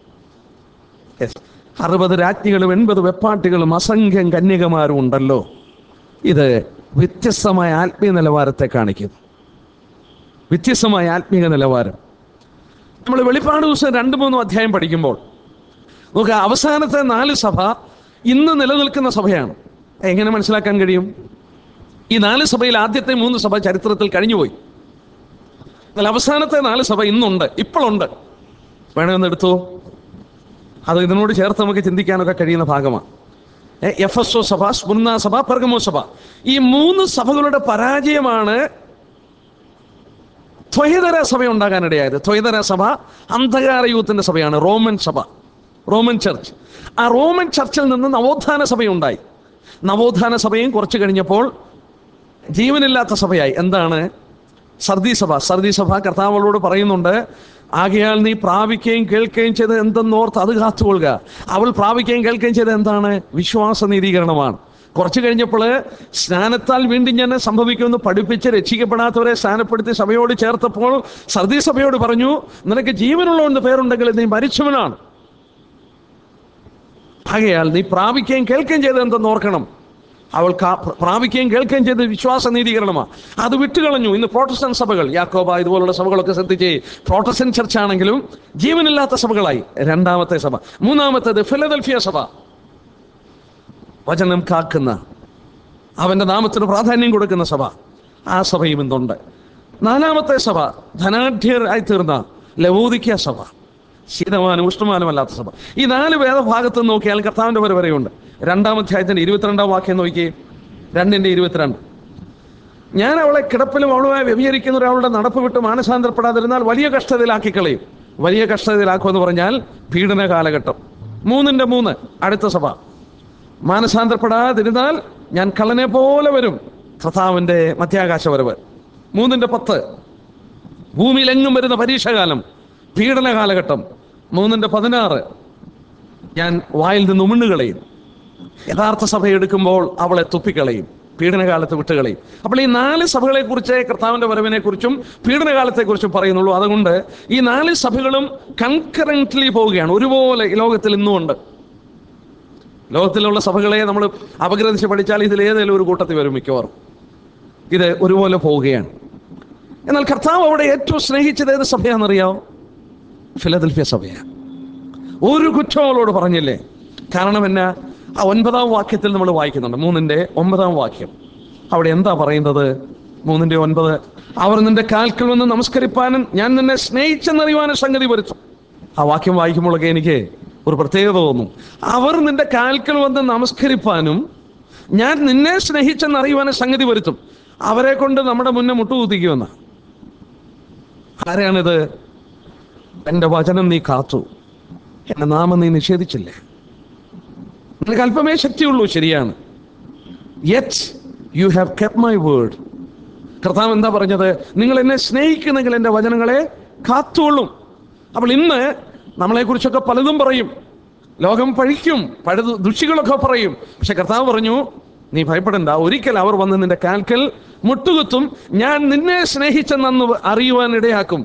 Yes. അറുപത് രാജ്ഞികളും എൺപത് വെപ്പാട്ടികളും അസംഖ്യം കന്യകമാരും ഉണ്ടല്ലോ ഇത് വ്യത്യസ്തമായ ആത്മീയ നിലവാരത്തെ കാണിക്കുന്നു വ്യത്യസ്തമായ ആത്മീയ നിലവാരം നമ്മൾ വെളിപ്പാട് ദിവസം രണ്ട് മൂന്നും അധ്യായം പഠിക്കുമ്പോൾ നോക്കുക അവസാനത്തെ നാല് സഭ ഇന്ന് നിലനിൽക്കുന്ന സഭയാണ് എങ്ങനെ മനസ്സിലാക്കാൻ കഴിയും ഈ നാല് സഭയിൽ ആദ്യത്തെ മൂന്ന് സഭ ചരിത്രത്തിൽ കഴിഞ്ഞുപോയി എന്നാൽ അവസാനത്തെ നാല് സഭ ഇന്നുണ്ട് ഇപ്പോഴുണ്ട് വേണമെന്ന് എടുത്തു അത് ഇതിനോട് ചേർത്ത് നമുക്ക് ചിന്തിക്കാനൊക്കെ കഴിയുന്ന ഭാഗമാണ് എഫ് എസ് ഒ സഭ സ്മുർണ സഭ പെർഗമോ സഭ ഈ മൂന്ന് സഭകളുടെ പരാജയമാണ് ത്വയതര സഭ ഉണ്ടാകാനിടയായത് ത്വയതര സഭ അന്ധകാര യൂത്തിന്റെ സഭയാണ് റോമൻ സഭ റോമൻ ചർച്ച് ആ റോമൻ ചർച്ചിൽ നിന്ന് നവോത്ഥാന സഭയുണ്ടായി നവോത്ഥാന സഭയും കുറച്ച് കഴിഞ്ഞപ്പോൾ ജീവനില്ലാത്ത സഭയായി എന്താണ് സർദി സഭ സർദി സഭ കർത്താവളോട് പറയുന്നുണ്ട് ആകയാൽ നീ പ്രാപിക്കുകയും കേൾക്കുകയും ചെയ്ത് എന്തെന്നോർത്ത് അത് കാത്തുകൊള്ളുക അവൾ പ്രാപിക്കുകയും കേൾക്കുകയും ചെയ്ത് എന്താണ് വിശ്വാസ നീതീകരണമാണ് കുറച്ച് കഴിഞ്ഞപ്പോൾ സ്നാനത്താൽ വീണ്ടും ഞാൻ സംഭവിക്കുമെന്ന് പഠിപ്പിച്ച് രക്ഷിക്കപ്പെടാത്തവരെ സ്നാനപ്പെടുത്തി സഭയോട് ചേർത്തപ്പോൾ സർദി സഭയോട് പറഞ്ഞു നിനക്ക് ജീവനുള്ളവന്റെ പേരുണ്ടെങ്കിൽ നീ മരിച്ചവനാണ് ആകയാൽ നീ പ്രാപിക്കുകയും കേൾക്കുകയും ചെയ്ത് എന്തെന്ന് ഓർക്കണം അവൾ കാ- പ്രാപിക്കുകയും കേൾക്കുകയും ചെയ്ത് വിശ്വാസ നീതീകരണമാണ് അത് വിട്ടുകളഞ്ഞു ഇന്ന് പ്രോട്ടസ്റ്റൻ സഭകൾ യാക്കോബ ഇതുപോലുള്ള സഭകളൊക്കെ ശ്രദ്ധിച്ച് പ്രോട്ടസ്റ്റൻ ചർച്ച് ആണെങ്കിലും ജീവനില്ലാത്ത സഭകളായി രണ്ടാമത്തെ സഭ മൂന്നാമത്തേത് ഫിലദൽഫിയ സഭ വചനം കാക്കുന്ന അവന്റെ നാമത്തിന് പ്രാധാന്യം കൊടുക്കുന്ന സഭ ആ സഭയും ഇന്നുണ്ട് നാലാമത്തെ സഭ ധനാഢ്യരായി തീർന്ന ലവോദിക്ക സഭ ശീതമാനം ഉഷ്ണമാനമല്ലാത്ത സഭ ഈ നാല് വേദഭാഗത്ത് നോക്കിയാൽ കർത്താവിന്റെ വരെ വരെയുണ്ട് രണ്ടാം അധ്യായത്തിന്റെ ഇരുപത്തിരണ്ടാം വാക്യം നോക്കി രണ്ടിന്റെ ഇരുപത്തിരണ്ട് ഞാൻ അവളെ കിടപ്പിലും അവളുമായി വ്യഭിചരിക്കുന്ന ഒരാളുടെ നടപ്പ് വിട്ട് മാനസാന്തരപ്പെടാതിരുന്നാൽ വലിയ കഷ്ടതയിലാക്കി കളയും വലിയ കഷ്ടതയിലാക്കുമെന്ന് പറഞ്ഞാൽ പീഡന കാലഘട്ടം മൂന്നിന്റെ മൂന്ന് അടുത്ത സഭ മാനസാന്തരപ്പെടാതിരുന്നാൽ ഞാൻ കള്ളനെ പോലെ വരും കർത്താവിന്റെ മധ്യാകാശ വരവ് മൂന്നിന്റെ പത്ത് ഭൂമിയിലെങ്ങും വരുന്ന പരീക്ഷാകാലം പീഡന കാലഘട്ടം മൂന്നിന്റെ പതിനാറ് ഞാൻ വായിൽ നിന്ന് ഉമിണ്ണുകളയും യഥാർത്ഥ സഭ എടുക്കുമ്പോൾ അവളെ തുപ്പിക്കളയും പീഡനകാലത്ത് വിട്ടുകളയും അപ്പോൾ ഈ നാല് സഭകളെ കുറിച്ച് കർത്താവിന്റെ വരവിനെ കുറിച്ചും പീഡനകാലത്തെ കുറിച്ചും പറയുന്നുള്ളൂ അതുകൊണ്ട് ഈ നാല് സഭകളും കൺകറന്റ്ലി പോവുകയാണ് ഒരുപോലെ ഈ ലോകത്തിൽ ഇന്നും ഉണ്ട് ലോകത്തിലുള്ള സഭകളെ നമ്മൾ അപഗ്രഥിച്ച് പഠിച്ചാൽ ഇതിൽ ഏതെങ്കിലും ഒരു കൂട്ടത്തിൽ വരും മിക്കവാറും ഇത് ഒരുപോലെ പോവുകയാണ് എന്നാൽ കർത്താവ് അവിടെ ഏറ്റവും സ്നേഹിച്ചത് ഏത് സഭയാണെന്നറിയാമോ ഫിലദൽഫിയ സഭയാണ് ഒരു കുറ്റവും അവളോട് പറഞ്ഞില്ലേ കാരണം എന്നാ ആ ഒൻപതാം വാക്യത്തിൽ നമ്മൾ വായിക്കുന്നുണ്ട് മൂന്നിന്റെ ഒമ്പതാം വാക്യം അവിടെ എന്താ പറയുന്നത് മൂന്നിന്റെ ഒൻപത് അവർ നിന്റെ കാൽക്കൽ വന്ന് നമസ്കരിപ്പാനും ഞാൻ നിന്നെ സ്നേഹിച്ചെന്നറിയുവാനും സംഗതി വരുത്തും ആ വാക്യം വായിക്കുമ്പോഴൊക്കെ എനിക്ക് ഒരു പ്രത്യേകത തോന്നും അവർ നിന്റെ കാൽക്കൽ വന്ന് നമസ്കരിപ്പാനും ഞാൻ നിന്നെ സ്നേഹിച്ചെന്നറിയുവാനും സംഗതി വരുത്തും അവരെ കൊണ്ട് നമ്മുടെ മുന്നേ മുട്ടുകുത്തിക്കുമെന്ന ആരാണിത് എൻ്റെ വചനം നീ കാത്തു എന്റെ നാമം നീ നിഷേധിച്ചില്ലേ നിനക്ക് അല്പമേ ശക്തിയുള്ളൂ ശരിയാണ് yet you have kept my word കർത്താവ് എന്താ പറഞ്ഞത് നിങ്ങൾ എന്നെ സ്നേഹിക്കുന്നെങ്കിൽ എൻ്റെ വചനങ്ങളെ കാത്തുകൊള്ളും അപ്പോൾ ഇന്ന് നമ്മളെക്കുറിച്ചൊക്കെ പലതും പറയും ലോകം പഴിക്കും പഴുതു ദുഷികളൊക്കെ പറയും പക്ഷെ കർത്താവ് പറഞ്ഞു നീ ഭയപ്പെടണ്ട ഒരിക്കൽ അവർ വന്ന് നിന്റെ കാൽക്കൽ മുട്ടുകുത്തും ഞാൻ നിന്നെ സ്നേഹിച്ചെന്നു അറിയുവാൻ ഇടയാക്കും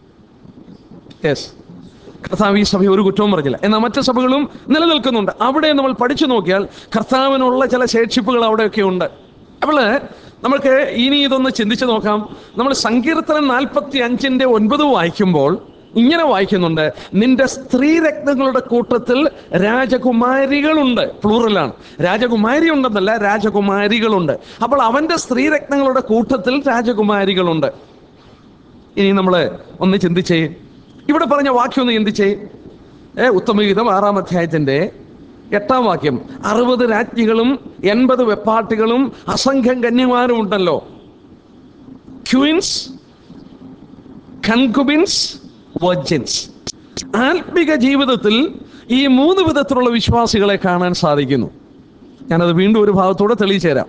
യെസ് കർത്താവ് ഈ സഭ ഒരു കുറ്റവും പറഞ്ഞില്ല എന്നാൽ മറ്റു സഭകളും നിലനിൽക്കുന്നുണ്ട് അവിടെ നമ്മൾ പഠിച്ചു നോക്കിയാൽ കർത്താവിനുള്ള ചില ശേഷിപ്പുകൾ അവിടെയൊക്കെ ഉണ്ട് അവള് നമുക്ക് ഇനി ഇതൊന്ന് ചിന്തിച്ചു നോക്കാം നമ്മൾ സങ്കീർത്തനം നാൽപ്പത്തി അഞ്ചിന്റെ ഒൻപത് വായിക്കുമ്പോൾ ഇങ്ങനെ വായിക്കുന്നുണ്ട് നിന്റെ സ്ത്രീരത്നങ്ങളുടെ കൂട്ടത്തിൽ രാജകുമാരികളുണ്ട് പ്ലൂറലാണ് രാജകുമാരി ഉണ്ടെന്നല്ല രാജകുമാരികളുണ്ട് അപ്പോൾ അവന്റെ സ്ത്രീരത്നങ്ങളുടെ കൂട്ടത്തിൽ രാജകുമാരികളുണ്ട് ഇനി നമ്മൾ ഒന്ന് ചിന്തിച്ചേ ഇവിടെ പറഞ്ഞ വാക്യം ഒന്ന് ചിന്തിച്ചേ ഏ ഉത്തമഗീതം ആറാം അധ്യായത്തിന്റെ എട്ടാം വാക്യം അറുപത് രാജ്ഞികളും എൺപത് വെപ്പാട്ടികളും അസംഖ്യം കന്യമാരും ഉണ്ടല്ലോ ക്യൂൻസ് കൺകുബിൻസ് വർജിൻസ് ആത്മിക ജീവിതത്തിൽ ഈ മൂന്ന് വിധത്തിലുള്ള വിശ്വാസികളെ കാണാൻ സാധിക്കുന്നു ഞാനത് വീണ്ടും ഒരു ഭാഗത്തൂടെ തെളിയിച്ചു തരാം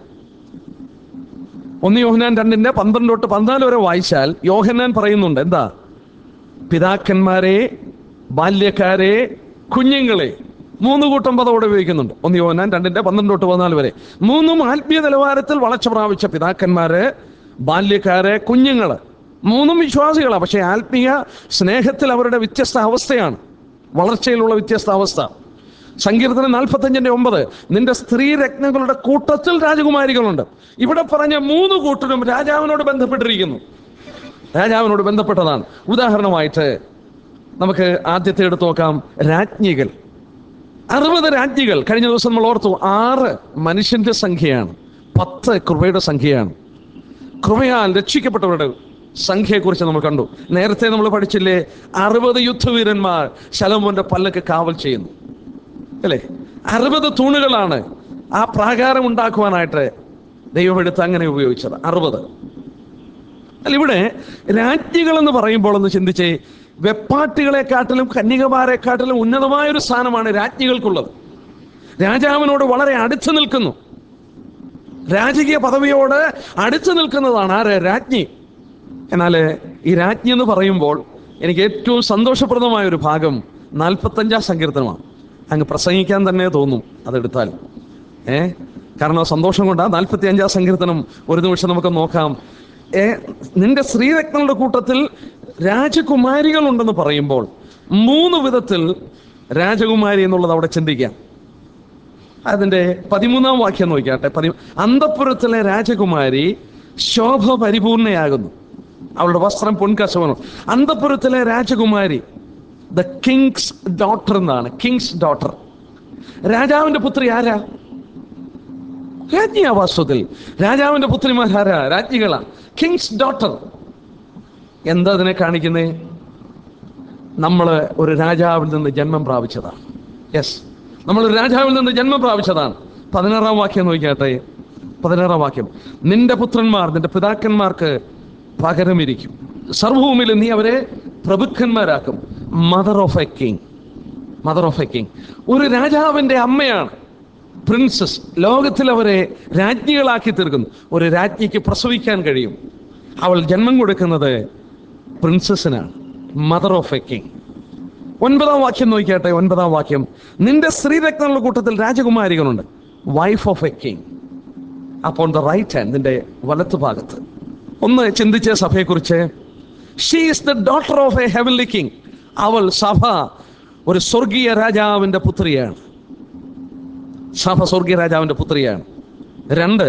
ഒന്ന് യോഹനാൻ രണ്ടിന്റെ പന്ത്രണ്ട് തൊട്ട് പതിനാല് വരെ വായിച്ചാൽ യോഹനാൻ പറയുന്നുണ്ട് എന്താ പിതാക്കന്മാരെ ബാല്യക്കാരെ കുഞ്ഞുങ്ങളെ മൂന്ന് കൂട്ടം പദം ഇവിടെ ഉപയോഗിക്കുന്നുണ്ട് ഒന്ന് യോഹനാൻ രണ്ടിന്റെ പന്ത്രണ്ട് തൊട്ട് പതിനാല് വരെ മൂന്നും ആത്മീയ നിലവാരത്തിൽ വളർച്ച പ്രാപിച്ച പിതാക്കന്മാര് ബാല്യക്കാര് കുഞ്ഞുങ്ങള് മൂന്നും വിശ്വാസികളാണ് പക്ഷേ ആത്മീയ സ്നേഹത്തിൽ അവരുടെ വ്യത്യസ്ത അവസ്ഥയാണ് വളർച്ചയിലുള്ള വ്യത്യസ്ത അവസ്ഥ സങ്കീർത്തനം നാൽപ്പത്തഞ്ചിന്റെ ഒമ്പത് നിന്റെ സ്ത്രീ രത്നങ്ങളുടെ കൂട്ടത്തിൽ രാജകുമാരികളുണ്ട് ഇവിടെ പറഞ്ഞ മൂന്ന് കൂട്ടരും രാജാവിനോട് ബന്ധപ്പെട്ടിരിക്കുന്നു രാജാവിനോട് ബന്ധപ്പെട്ടതാണ് ഉദാഹരണമായിട്ട് നമുക്ക് ആദ്യത്തെ എടുത്തു നോക്കാം രാജ്ഞികൾ അറുപത് രാജ്ഞികൾ കഴിഞ്ഞ ദിവസം നമ്മൾ ഓർത്തു ആറ് മനുഷ്യന്റെ സംഖ്യയാണ് പത്ത് കൃപയുടെ സംഖ്യയാണ് കൃപയാൽ രക്ഷിക്കപ്പെട്ടവരുടെ സംഖ്യയെക്കുറിച്ച് നമ്മൾ കണ്ടു നേരത്തെ നമ്മൾ പഠിച്ചില്ലേ അറുപത് യുദ്ധവീരന്മാർ ശലമോന്റെ പല്ലക്ക് കാവൽ ചെയ്യുന്നു അല്ലേ അറുപത് തൂണുകളാണ് ആ പ്രാകാരം ഉണ്ടാക്കുവാനായിട്ട് ദൈവം എടുത്ത് അങ്ങനെ ഉപയോഗിച്ചത് അറുപത് അല്ല ഇവിടെ രാജ്ഞികൾ എന്ന് പറയുമ്പോൾ ഒന്ന് ചിന്തിച്ചേ വെപ്പാട്ടുകളെക്കാട്ടിലും കന്യകമാരെക്കാട്ടിലും ഉന്നതമായ ഒരു സ്ഥാനമാണ് രാജ്ഞികൾക്കുള്ളത് രാജാവിനോട് വളരെ അടുത്ത് നിൽക്കുന്നു രാജകീയ പദവിയോട് അടുത്ത് നിൽക്കുന്നതാണ് ആര് രാജ്ഞി എന്നാൽ ഈ രാജ്ഞി എന്ന് പറയുമ്പോൾ എനിക്ക് ഏറ്റവും സന്തോഷപ്രദമായ ഒരു ഭാഗം നാൽപ്പത്തഞ്ചാം സങ്കീർത്തനമാണ് അങ്ങ് പ്രസംഗിക്കാൻ തന്നെ തോന്നും അതെടുത്താൽ ഏ കാരണം സന്തോഷം കൊണ്ടാ നാൽപ്പത്തി അഞ്ചാം സങ്കീർത്തനം ഒരു നിമിഷം നമുക്ക് നോക്കാം ഏ നിന്റെ സ്ത്രീരത്നങ്ങളുടെ കൂട്ടത്തിൽ രാജകുമാരികൾ ഉണ്ടെന്ന് പറയുമ്പോൾ മൂന്ന് വിധത്തിൽ രാജകുമാരി എന്നുള്ളത് അവിടെ ചിന്തിക്കാം അതിന്റെ പതിമൂന്നാം വാക്യം നോക്കിയാട്ടെ പതി അന്തപുരത്തിലെ രാജകുമാരി ശോഭ പരിപൂർണയാകുന്നു അവളുടെ വസ്ത്രം പൊൻകസവനും അന്തപുരത്തിലെ രാജകുമാരി ദ കിങ്സ് ഡോട്ടർ എന്നാണ് കിങ്സ് ഡോട്ടർ രാജാവിന്റെ പുത്രി ആരാ രാജ്ഞിയാ വാസ്തവത്തിൽ രാജാവിന്റെ പുത്രിമാർ ആരാ രാജ്ഞികളാ കിങ്സ് ഡോട്ടർ എന്താ അതിനെ കാണിക്കുന്നേ നമ്മൾ ഒരു രാജാവിൽ നിന്ന് ജന്മം പ്രാപിച്ചതാണ് യെസ് നമ്മൾ ഒരു രാജാവിൽ നിന്ന് ജന്മം പ്രാപിച്ചതാണ് പതിനാറാം വാക്യം നോക്കിയാട്ടെ പതിനാറാം വാക്യം നിന്റെ പുത്രന്മാർ നിന്റെ പിതാക്കന്മാർക്ക് പകരമിരിക്കും സർവഭൂമിയിൽ നീ അവരെ പ്രഭുക്കന്മാരാക്കും mother of a king mother of a king ഒരു രാജാവിന്റെ അമ്മയാണ് പ്രിൻസസ് ലോകത്തിൽ അവരെ രാജ്ഞികളാക്കി തീർക്കുന്നു ഒരു രാജ്ഞിക്ക് പ്രസവിക്കാൻ കഴിയും അവൾ ജന്മം കൊടുക്കുന്നത് പ്രിൻസസിനാണ് മദർ ഓഫ് എ കിങ് ഒൻപതാം വാക്യം നോക്കിയാട്ടെ ഒൻപതാം വാക്യം നിന്റെ സ്ത്രീരത്നങ്ങളുടെ കൂട്ടത്തിൽ രാജകുമാരികളുണ്ട് വൈഫ് ഓഫ് എ കിങ് അപ്പോൾ ദ റൈറ്റ് ഹാൻഡ് നിന്റെ വലത്ത് ഭാഗത്ത് ഒന്ന് ചിന്തിച്ച സഭയെക്കുറിച്ച് she is the daughter of a heavenly king അവൾ സഭ ഒരു സ്വർഗീയ രാജാവിന്റെ പുത്രിയാണ് സഭ സ്വർഗീയ രാജാവിന്റെ പുത്രിയാണ് രണ്ട്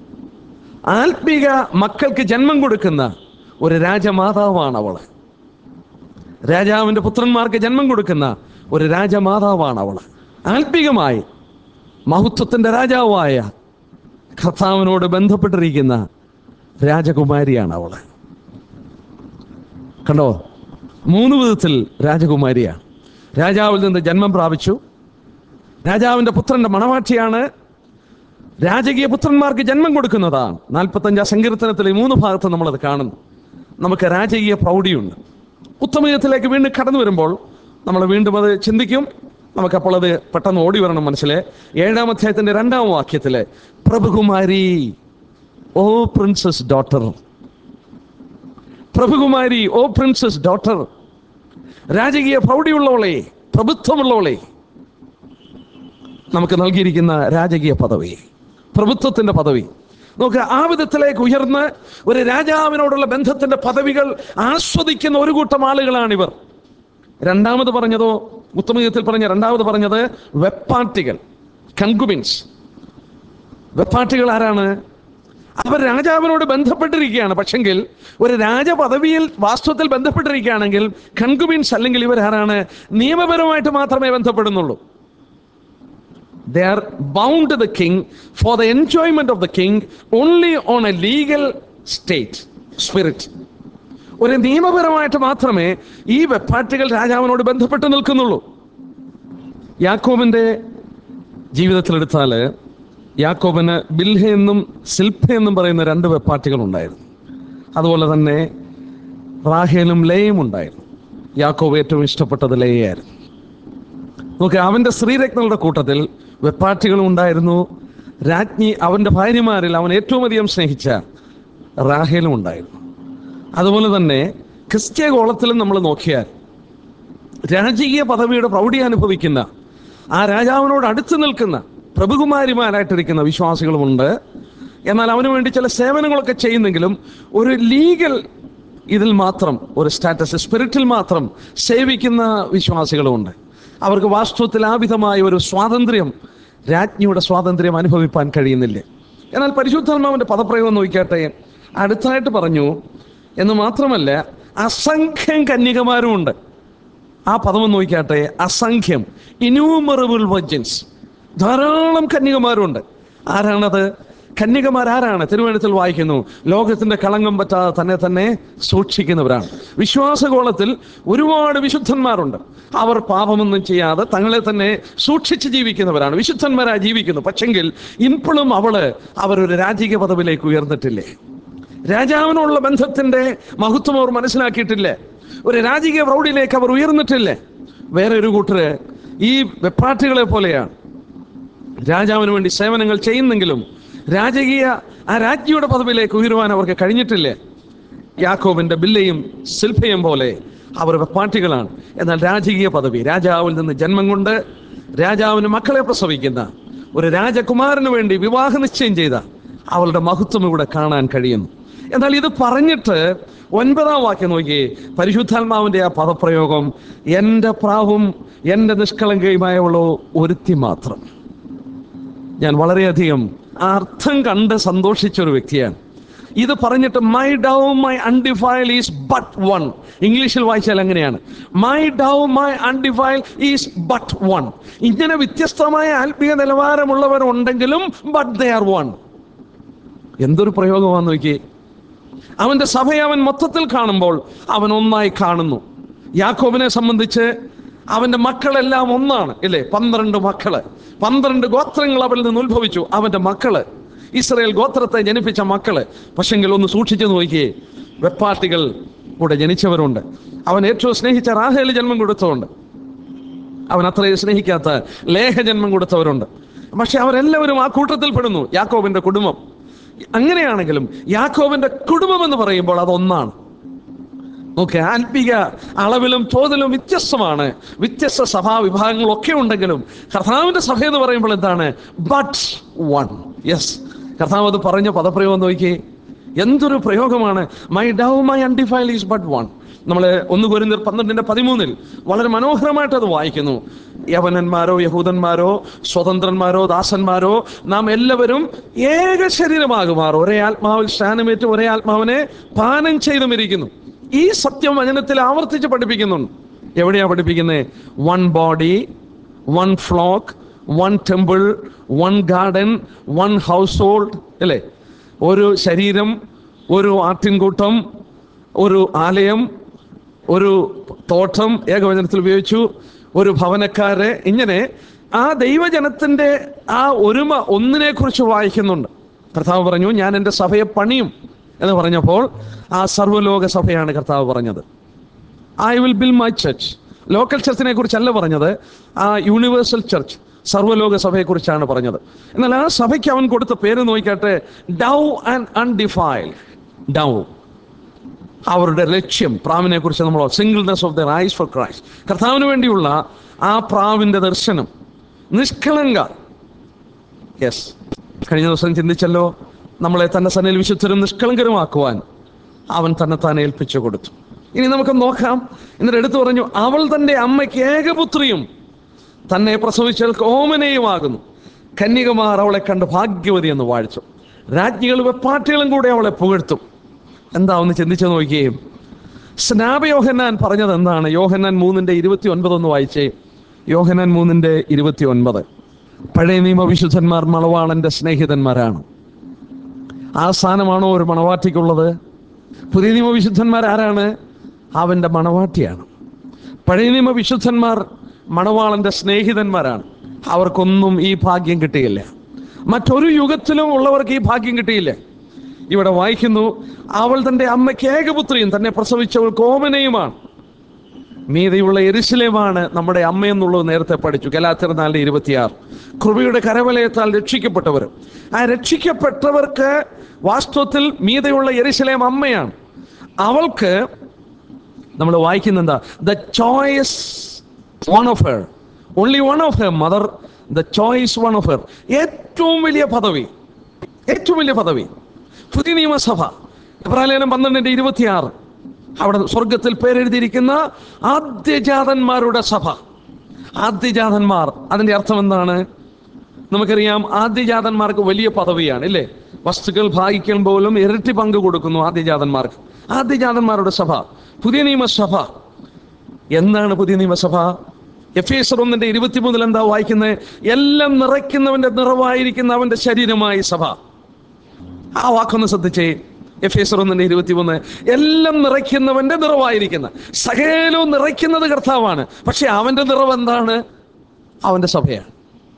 ആത്മീക മക്കൾക്ക് ജന്മം കൊടുക്കുന്ന ഒരു രാജമാതാവാണ് അവള് രാജാവിന്റെ പുത്രന്മാർക്ക് ജന്മം കൊടുക്കുന്ന ഒരു രാജമാതാവാണ് അവള് ആത്മീകമായി മഹത്വത്തിന്റെ രാജാവായ കർത്താവിനോട് ബന്ധപ്പെട്ടിരിക്കുന്ന രാജകുമാരിയാണ് അവള് കണ്ടോ മൂന്ന് വിധത്തിൽ രാജകുമാരിയാണ് രാജാവിൽ നിന്ന് ജന്മം പ്രാപിച്ചു രാജാവിന്റെ പുത്രന്റെ മണവാട്ടിയാണ് രാജകീയ പുത്രന്മാർക്ക് ജന്മം കൊടുക്കുന്നതാണ് നാൽപ്പത്തഞ്ചാം സങ്കീർത്തനത്തിലെ ഈ മൂന്ന് ഭാഗത്ത് നമ്മളത് കാണുന്നു നമുക്ക് രാജകീയ പ്രൗഢിയുണ്ട് ഉത്തമയത്തിലേക്ക് വീണ്ടും കടന്നു വരുമ്പോൾ നമ്മൾ വീണ്ടും അത് ചിന്തിക്കും നമുക്കപ്പോൾ അത് പെട്ടെന്ന് ഓടി വരണം മനസ്സിലെ ഏഴാം അധ്യായത്തിന്റെ രണ്ടാം വാക്യത്തിലെ പ്രഭുകുമാരി ഓ പ്രിൻസസ് ഡോട്ടർ പ്രഭുകുമാരി ഓ പ്രിൻസസ് ഡോട്ടർ രാജകീയ പ്രൗഢിയുള്ളവളെ പ്രഭുത്വമുള്ളവളെ നമുക്ക് നൽകിയിരിക്കുന്ന രാജകീയ പദവി പ്രഭുത്വത്തിന്റെ പദവി നോക്ക് ആ വിധത്തിലേക്ക് ഉയർന്ന് ഒരു രാജാവിനോടുള്ള ബന്ധത്തിന്റെ പദവികൾ ആസ്വദിക്കുന്ന ഒരു കൂട്ടം ആളുകളാണിവർ രണ്ടാമത് പറഞ്ഞതോ ഉത്തമയുഗത്തിൽ പറഞ്ഞ രണ്ടാമത് പറഞ്ഞത് വെപ്പാട്ടികൾ കൺകുബിൻസ് വെപ്പാട്ടികൾ ആരാണ് അവർ രാജാവിനോട് ബന്ധപ്പെട്ടിരിക്കുകയാണ് പക്ഷെങ്കിൽ ഒരു രാജപദവിയിൽ വാസ്തവത്തിൽ ബന്ധപ്പെട്ടിരിക്കുകയാണെങ്കിൽ കൺകുബിൻസ് അല്ലെങ്കിൽ ഇവരാരാണ് നിയമപരമായിട്ട് മാത്രമേ ബന്ധപ്പെടുന്നുള്ളൂ they are bound to the king for the enjoyment of the king only on a legal state spirit ഒരു നിയമപരമായിട്ട് മാത്രമേ ഈ വെപ്പാട്ടികൾ രാജാവിനോട് ബന്ധപ്പെട്ട് നിൽക്കുന്നുള്ളൂ യാക്കോബിന്റെ ജീവിതത്തിലെടുത്താൽ യാക്കോബിന് ബിൽഹ എന്നും സിൽഫ എന്നും പറയുന്ന രണ്ട് വെപ്പാട്ടികൾ ഉണ്ടായിരുന്നു അതുപോലെ തന്നെ റാഹേലും ലയും ഉണ്ടായിരുന്നു യാക്കോബ് ഏറ്റവും ഇഷ്ടപ്പെട്ടത് ലയയായിരുന്നു നോക്കി അവന്റെ സ്ത്രീരത്നങ്ങളുടെ കൂട്ടത്തിൽ വെപ്പാട്ടികളും ഉണ്ടായിരുന്നു രാജ്ഞി അവന്റെ ഭാര്യമാരിൽ അവൻ ഏറ്റവും അധികം സ്നേഹിച്ച റാഹേലും ഉണ്ടായിരുന്നു അതുപോലെ തന്നെ ക്രിസ്ത്യ ഗോളത്തിലും നമ്മൾ നോക്കിയാൽ രാജകീയ പദവിയുടെ പ്രൗഢി അനുഭവിക്കുന്ന ആ രാജാവിനോട് അടുത്ത് നിൽക്കുന്ന പ്രഭുകുമാരിമാരായിട്ടിരിക്കുന്ന വിശ്വാസികളുമുണ്ട് എന്നാൽ അവന് വേണ്ടി ചില സേവനങ്ങളൊക്കെ ചെയ്യുന്നെങ്കിലും ഒരു ലീഗൽ ഇതിൽ മാത്രം ഒരു സ്റ്റാറ്റസ് സ്പിരിറ്റിൽ മാത്രം സേവിക്കുന്ന വിശ്വാസികളുമുണ്ട് അവർക്ക് വാസ്തവത്തിൽ ആ വിധമായ ഒരു സ്വാതന്ത്ര്യം രാജ്ഞിയുടെ സ്വാതന്ത്ര്യം അനുഭവിപ്പാൻ കഴിയുന്നില്ല എന്നാൽ പരിശുദ്ധാത്മാവിന്റെ പദപ്രയോഗം നോക്കിയാട്ടെ അടുത്തായിട്ട് പറഞ്ഞു എന്ന് മാത്രമല്ല അസംഖ്യം കന്യകമാരുമുണ്ട് ആ പദം ഒന്ന് നോക്കിയാട്ടെ അസംഖ്യം ഇനൂമറബിൾ വജൻസ് ധാരാളം കന്യകമാരുണ്ട് ആരാണത് കന്യകമാർ ആരാണ് തിരുവനന്തപുരത്തിൽ വായിക്കുന്നു ലോകത്തിന്റെ കളങ്കം പറ്റാതെ തന്നെ തന്നെ സൂക്ഷിക്കുന്നവരാണ് വിശ്വാസകോളത്തിൽ ഒരുപാട് വിശുദ്ധന്മാരുണ്ട് അവർ പാപമൊന്നും ചെയ്യാതെ തങ്ങളെ തന്നെ സൂക്ഷിച്ച് ജീവിക്കുന്നവരാണ് വിശുദ്ധന്മാരായി ജീവിക്കുന്നു പക്ഷെങ്കിൽ ഇപ്പോഴും അവള് അവരൊരു രാജകീയ പദവിയിലേക്ക് ഉയർന്നിട്ടില്ലേ രാജാവിനുള്ള ബന്ധത്തിന്റെ മഹത്വം അവർ മനസ്സിലാക്കിയിട്ടില്ലേ ഒരു രാജകീയ പ്രൗഢിയിലേക്ക് അവർ ഉയർന്നിട്ടില്ലേ വേറെ ഒരു കൂട്ടര് ഈ വെപ്പാട്ടുകളെ പോലെയാണ് രാജാവിന് വേണ്ടി സേവനങ്ങൾ ചെയ്യുന്നെങ്കിലും രാജകീയ ആ രാജ്ഞിയുടെ പദവിയിലേക്ക് ഉയരുവാൻ അവർക്ക് കഴിഞ്ഞിട്ടില്ലേ യാക്കോബിന്റെ ബില്ലയും ശില്പയും പോലെ അവർ വെപ്പാട്ടികളാണ് എന്നാൽ രാജകീയ പദവി രാജാവിൽ നിന്ന് ജന്മം കൊണ്ട് രാജാവിന് മക്കളെ പ്രസവിക്കുന്ന ഒരു രാജകുമാരന് വേണ്ടി വിവാഹ നിശ്ചയം ചെയ്ത അവളുടെ മഹത്വം ഇവിടെ കാണാൻ കഴിയുന്നു എന്നാൽ ഇത് പറഞ്ഞിട്ട് ഒൻപതാം വാക്യം നോക്കി പരിശുദ്ധാത്മാവിന്റെ ആ പദപ്രയോഗം എൻ്റെ പ്രാവും എൻ്റെ നിഷ്കളങ്കയുമായുള്ള ഒരുത്തി മാത്രം ഞാൻ വളരെയധികം ആ അർത്ഥം കണ്ട് സന്തോഷിച്ച ഒരു വ്യക്തിയാണ് ഇത് പറഞ്ഞിട്ട് my dove my undefiled is but one ഇംഗ്ലീഷിൽ വായിച്ചാൽ അങ്ങനെയാണ് my dove my undefiled is but one ഇങ്ങനെ വ്യത്യസ്തമായ ആത്മീയ നിലവാരമുള്ളവരുണ്ടെങ്കിലും ബട്ട് ദേ ആർ വൺ എന്തൊരു പ്രയോഗമാണെന്ന് നോക്കി അവന്റെ സഭയെ അവൻ മൊത്തത്തിൽ കാണുമ്പോൾ അവൻ ഒന്നായി കാണുന്നു യാക്കോബിനെ സംബന്ധിച്ച് അവന്റെ മക്കളെല്ലാം ഒന്നാണ് ഇല്ലേ പന്ത്രണ്ട് മക്കള് പന്ത്രണ്ട് ഗോത്രങ്ങൾ അവരിൽ നിന്ന് ഉത്ഭവിച്ചു അവന്റെ മക്കള് ഇസ്രയേൽ ഗോത്രത്തെ ജനിപ്പിച്ച മക്കള് പക്ഷെങ്കിൽ ഒന്ന് സൂക്ഷിച്ചു നോക്കിയേ വെപ്പാട്ടികൾ കൂടെ ജനിച്ചവരുണ്ട് അവൻ ഏറ്റവും സ്നേഹിച്ച റാഹേൽ ജന്മം കൊടുത്തതുണ്ട് അവൻ അത്രയും സ്നേഹിക്കാത്ത ലേഖ ജന്മം കൊടുത്തവരുണ്ട് പക്ഷെ അവരെല്ലാവരും ആ കൂട്ടത്തിൽ പെടുന്നു യാക്കോബിന്റെ കുടുംബം അങ്ങനെയാണെങ്കിലും യാക്കോബിന്റെ കുടുംബം എന്ന് പറയുമ്പോൾ അതൊന്നാണ് ഓക്കെ ആത്മീക അളവിലും തോതിലും വ്യത്യസ്തമാണ് വ്യത്യസ്ത സഭാ വിഭാഗങ്ങളൊക്കെ ഉണ്ടെങ്കിലും കർത്താവിന്റെ സഭ എന്ന് പറയുമ്പോൾ എന്താണ് ബട്ട് വൺ യെസ് കർത്താവ് അത് പറഞ്ഞ പദപ്രയോഗം നോക്കി എന്തൊരു പ്രയോഗമാണ് my dove my undefiled is but one നമ്മൾ ഒന്ന് കുരുന്നർ പന്ത്രണ്ടിന്റെ പതിമൂന്നിൽ വളരെ മനോഹരമായിട്ട് അത് വായിക്കുന്നു യവനന്മാരോ യഹൂദന്മാരോ സ്വതന്ത്രന്മാരോ ദാസന്മാരോ നാം എല്ലാവരും ഏക ശരീരമാകുമാർ ഒരേ ആത്മാവിൽ സ്നാനമേറ്റ് ഒരേ ആത്മാവിനെ പാനം ചെയ്തും ഇരിക്കുന്നു ഈ സത്യം വചനത്തിൽ ആവർത്തിച്ച് പഠിപ്പിക്കുന്നുണ്ട് എവിടെയാ പഠിപ്പിക്കുന്നത് one body one flock one temple one garden one household അല്ലേ ഒരു ശരീരം ഒരു ആട്ടിൻകൂട്ടം ഒരു ആലയം ഒരു തോട്ടം ഏകവചനത്തിൽ ഉപയോഗിച്ചു ഒരു ഭവനക്കാരെ ഇങ്ങനെ ആ ദൈവജനത്തിന്റെ ആ ഒരുമ ഒന്നിനെ കുറിച്ച് വായിക്കുന്നുണ്ട് കർത്താവ് പറഞ്ഞു ഞാൻ എൻ്റെ സഭയെ പണിയും എന്ന് പറഞ്ഞപ്പോൾ ആ സർവ്വലോക സഭയാണ് കർത്താവ് പറഞ്ഞത് I will build my church local ചർച്ചിനെ കുറിച്ചല്ല പറഞ്ഞത് ആ യൂണിവേഴ്സൽ ചർച്ച് സർവ്വലോക സഭയെക്കുറിച്ചാണ് പറഞ്ഞത് എന്നാൽ ആ സഭയ്ക്ക് അവൻ കൊടുത്ത പേര് നോക്കിയാട്ടെ ഡൗ ആൻഡ് അൺഡിഫൈൽ ഡൗ അവരുടെ ലക്ഷ്യം പ്രാവിനെ കുറിച്ച് നമ്മൾ singleness of the eyes for Christ കർത്താവിന് വേണ്ടിയുള്ള ആ പ്രാവിന്റെ ദർശനം നിഷ്കളങ്ക യെസ് കഴിഞ്ഞ ദിവസം ചിന്തിച്ചല്ലോ നമ്മളെ തന്റെ സനയിൽ വിശുദ്ധരും നിഷ്കളങ്കരുമാക്കുവാൻ അവൻ തന്നെ താൻ ഏൽപ്പിച്ചു കൊടുത്തു ഇനി നമുക്ക് നോക്കാം എന്നിട്ട് എടുത്തു പറഞ്ഞു അവൾ തന്റെ അമ്മയ്ക്ക് ഏകപുത്രിയും തന്നെ പ്രസവിച്ചവൾക്ക് ഓമനയുമാകുന്നു കന്യകമാർ അവളെ കണ്ട് ഭാഗ്യവതി എന്ന് വാഴ്ചു രാജ്ഞികൾ വെപ്പാട്ടികളും കൂടെ അവളെ പുകഴ്ത്തും എന്താ ഒന്ന് ചിന്തിച്ചു നോക്കിയേ സ്നാപ യോഹന്നാൻ പറഞ്ഞത് എന്താണ് യോഹന്നാൻ മൂന്നിന്റെ ഇരുപത്തി ഒൻപത് ഒന്ന് വായിച്ചേ യോഹന്നാൻ മൂന്നിന്റെ ഇരുപത്തി ഒൻപത് പഴയ നിയമ വിശുദ്ധന്മാർ മണവാളന്റെ സ്നേഹിതന്മാരാണ് ആ സ്ഥാനമാണോ ഒരു മണവാട്ടിക്കുള്ളത് പുതിയ നിയമ വിശുദ്ധന്മാർ ആരാണ് അവന്റെ മണവാട്ടിയാണ് പഴയ നിയമ വിശുദ്ധന്മാർ മണവാളന്റെ സ്നേഹിതന്മാരാണ് അവർക്കൊന്നും ഈ ഭാഗ്യം കിട്ടിയില്ല മറ്റൊരു യുഗത്തിലും ഉള്ളവർക്ക് ഈ ഭാഗ്യം കിട്ടിയില്ല ഇവിടെ വായിക്കുന്നു അവൾ തന്റെ അമ്മയ്ക്ക് ഏകപുത്രിയും തന്നെ പ്രസവിച്ചവൾ കോമനയുമാണ് മീതിയുള്ള എരിശിലേമാണ് നമ്മുടെ അമ്മയെന്നുള്ളത് നേരത്തെ പഠിച്ചു ഗലാത്തിർ നാലിന്റെ ഇരുപത്തിയാറ് കൃപയുടെ കരവലയത്താൽ രക്ഷിക്കപ്പെട്ടവർ ആ രക്ഷിക്കപ്പെട്ടവർക്ക് വാസ്തവത്തിൽ മീതയുള്ള എരിശിലേം അമ്മയാണ് അവൾക്ക് നമ്മൾ വായിക്കുന്ന എന്താ the choice one of her only one of her mother the choice one of her ഏറ്റവും വലിയ പദവി ഏറ്റവും വലിയ പദവി പുതിയ നിയമസഭ എബ്രാലേനം പന്ത്രണ്ടിന്റെ ഇരുപത്തിയാറ് അവിടെ സ്വർഗത്തിൽ പേരെഴുതിയിരിക്കുന്ന ആദ്യജാതന്മാരുടെ സഭ ആദ്യജാതന്മാർ അതിന്റെ അർത്ഥം എന്താണ് നമുക്കറിയാം ആദ്യജാതന്മാർക്ക് വലിയ പദവിയാണ് ഇല്ലേ വസ്തുക്കൾ ഭാഗിക്കാൻ പോലും ഇരട്ടി പങ്ക് കൊടുക്കുന്നു ആദ്യജാതന്മാർക്ക് ആദ്യജാതന്മാരുടെ സഭ പുതിയ നിയമസഭ എന്താണ് പുതിയ നിയമസഭ എഫ് എസ് ഒന്നിന്റെ ഇരുപത്തിമൂന്നിൽ എന്താ വായിക്കുന്നത് എല്ലാം നിറയ്ക്കുന്നവന്റെ നിറവായിരിക്കുന്ന അവന്റെ ശരീരമായി സഭ ആ വാക്കൊന്ന് ശ്രദ്ധിച്ചേ എഫ് എസ് ഒന്നിന്റെ ഇരുപത്തിമൂന്ന് എല്ലാം നിറയ്ക്കുന്നവന്റെ നിറവായിരിക്കുന്ന സകലവും നിറയ്ക്കുന്നത് കർത്താവാണ് പക്ഷെ അവന്റെ നിറവ് എന്താണ് അവന്റെ സഭയാണ്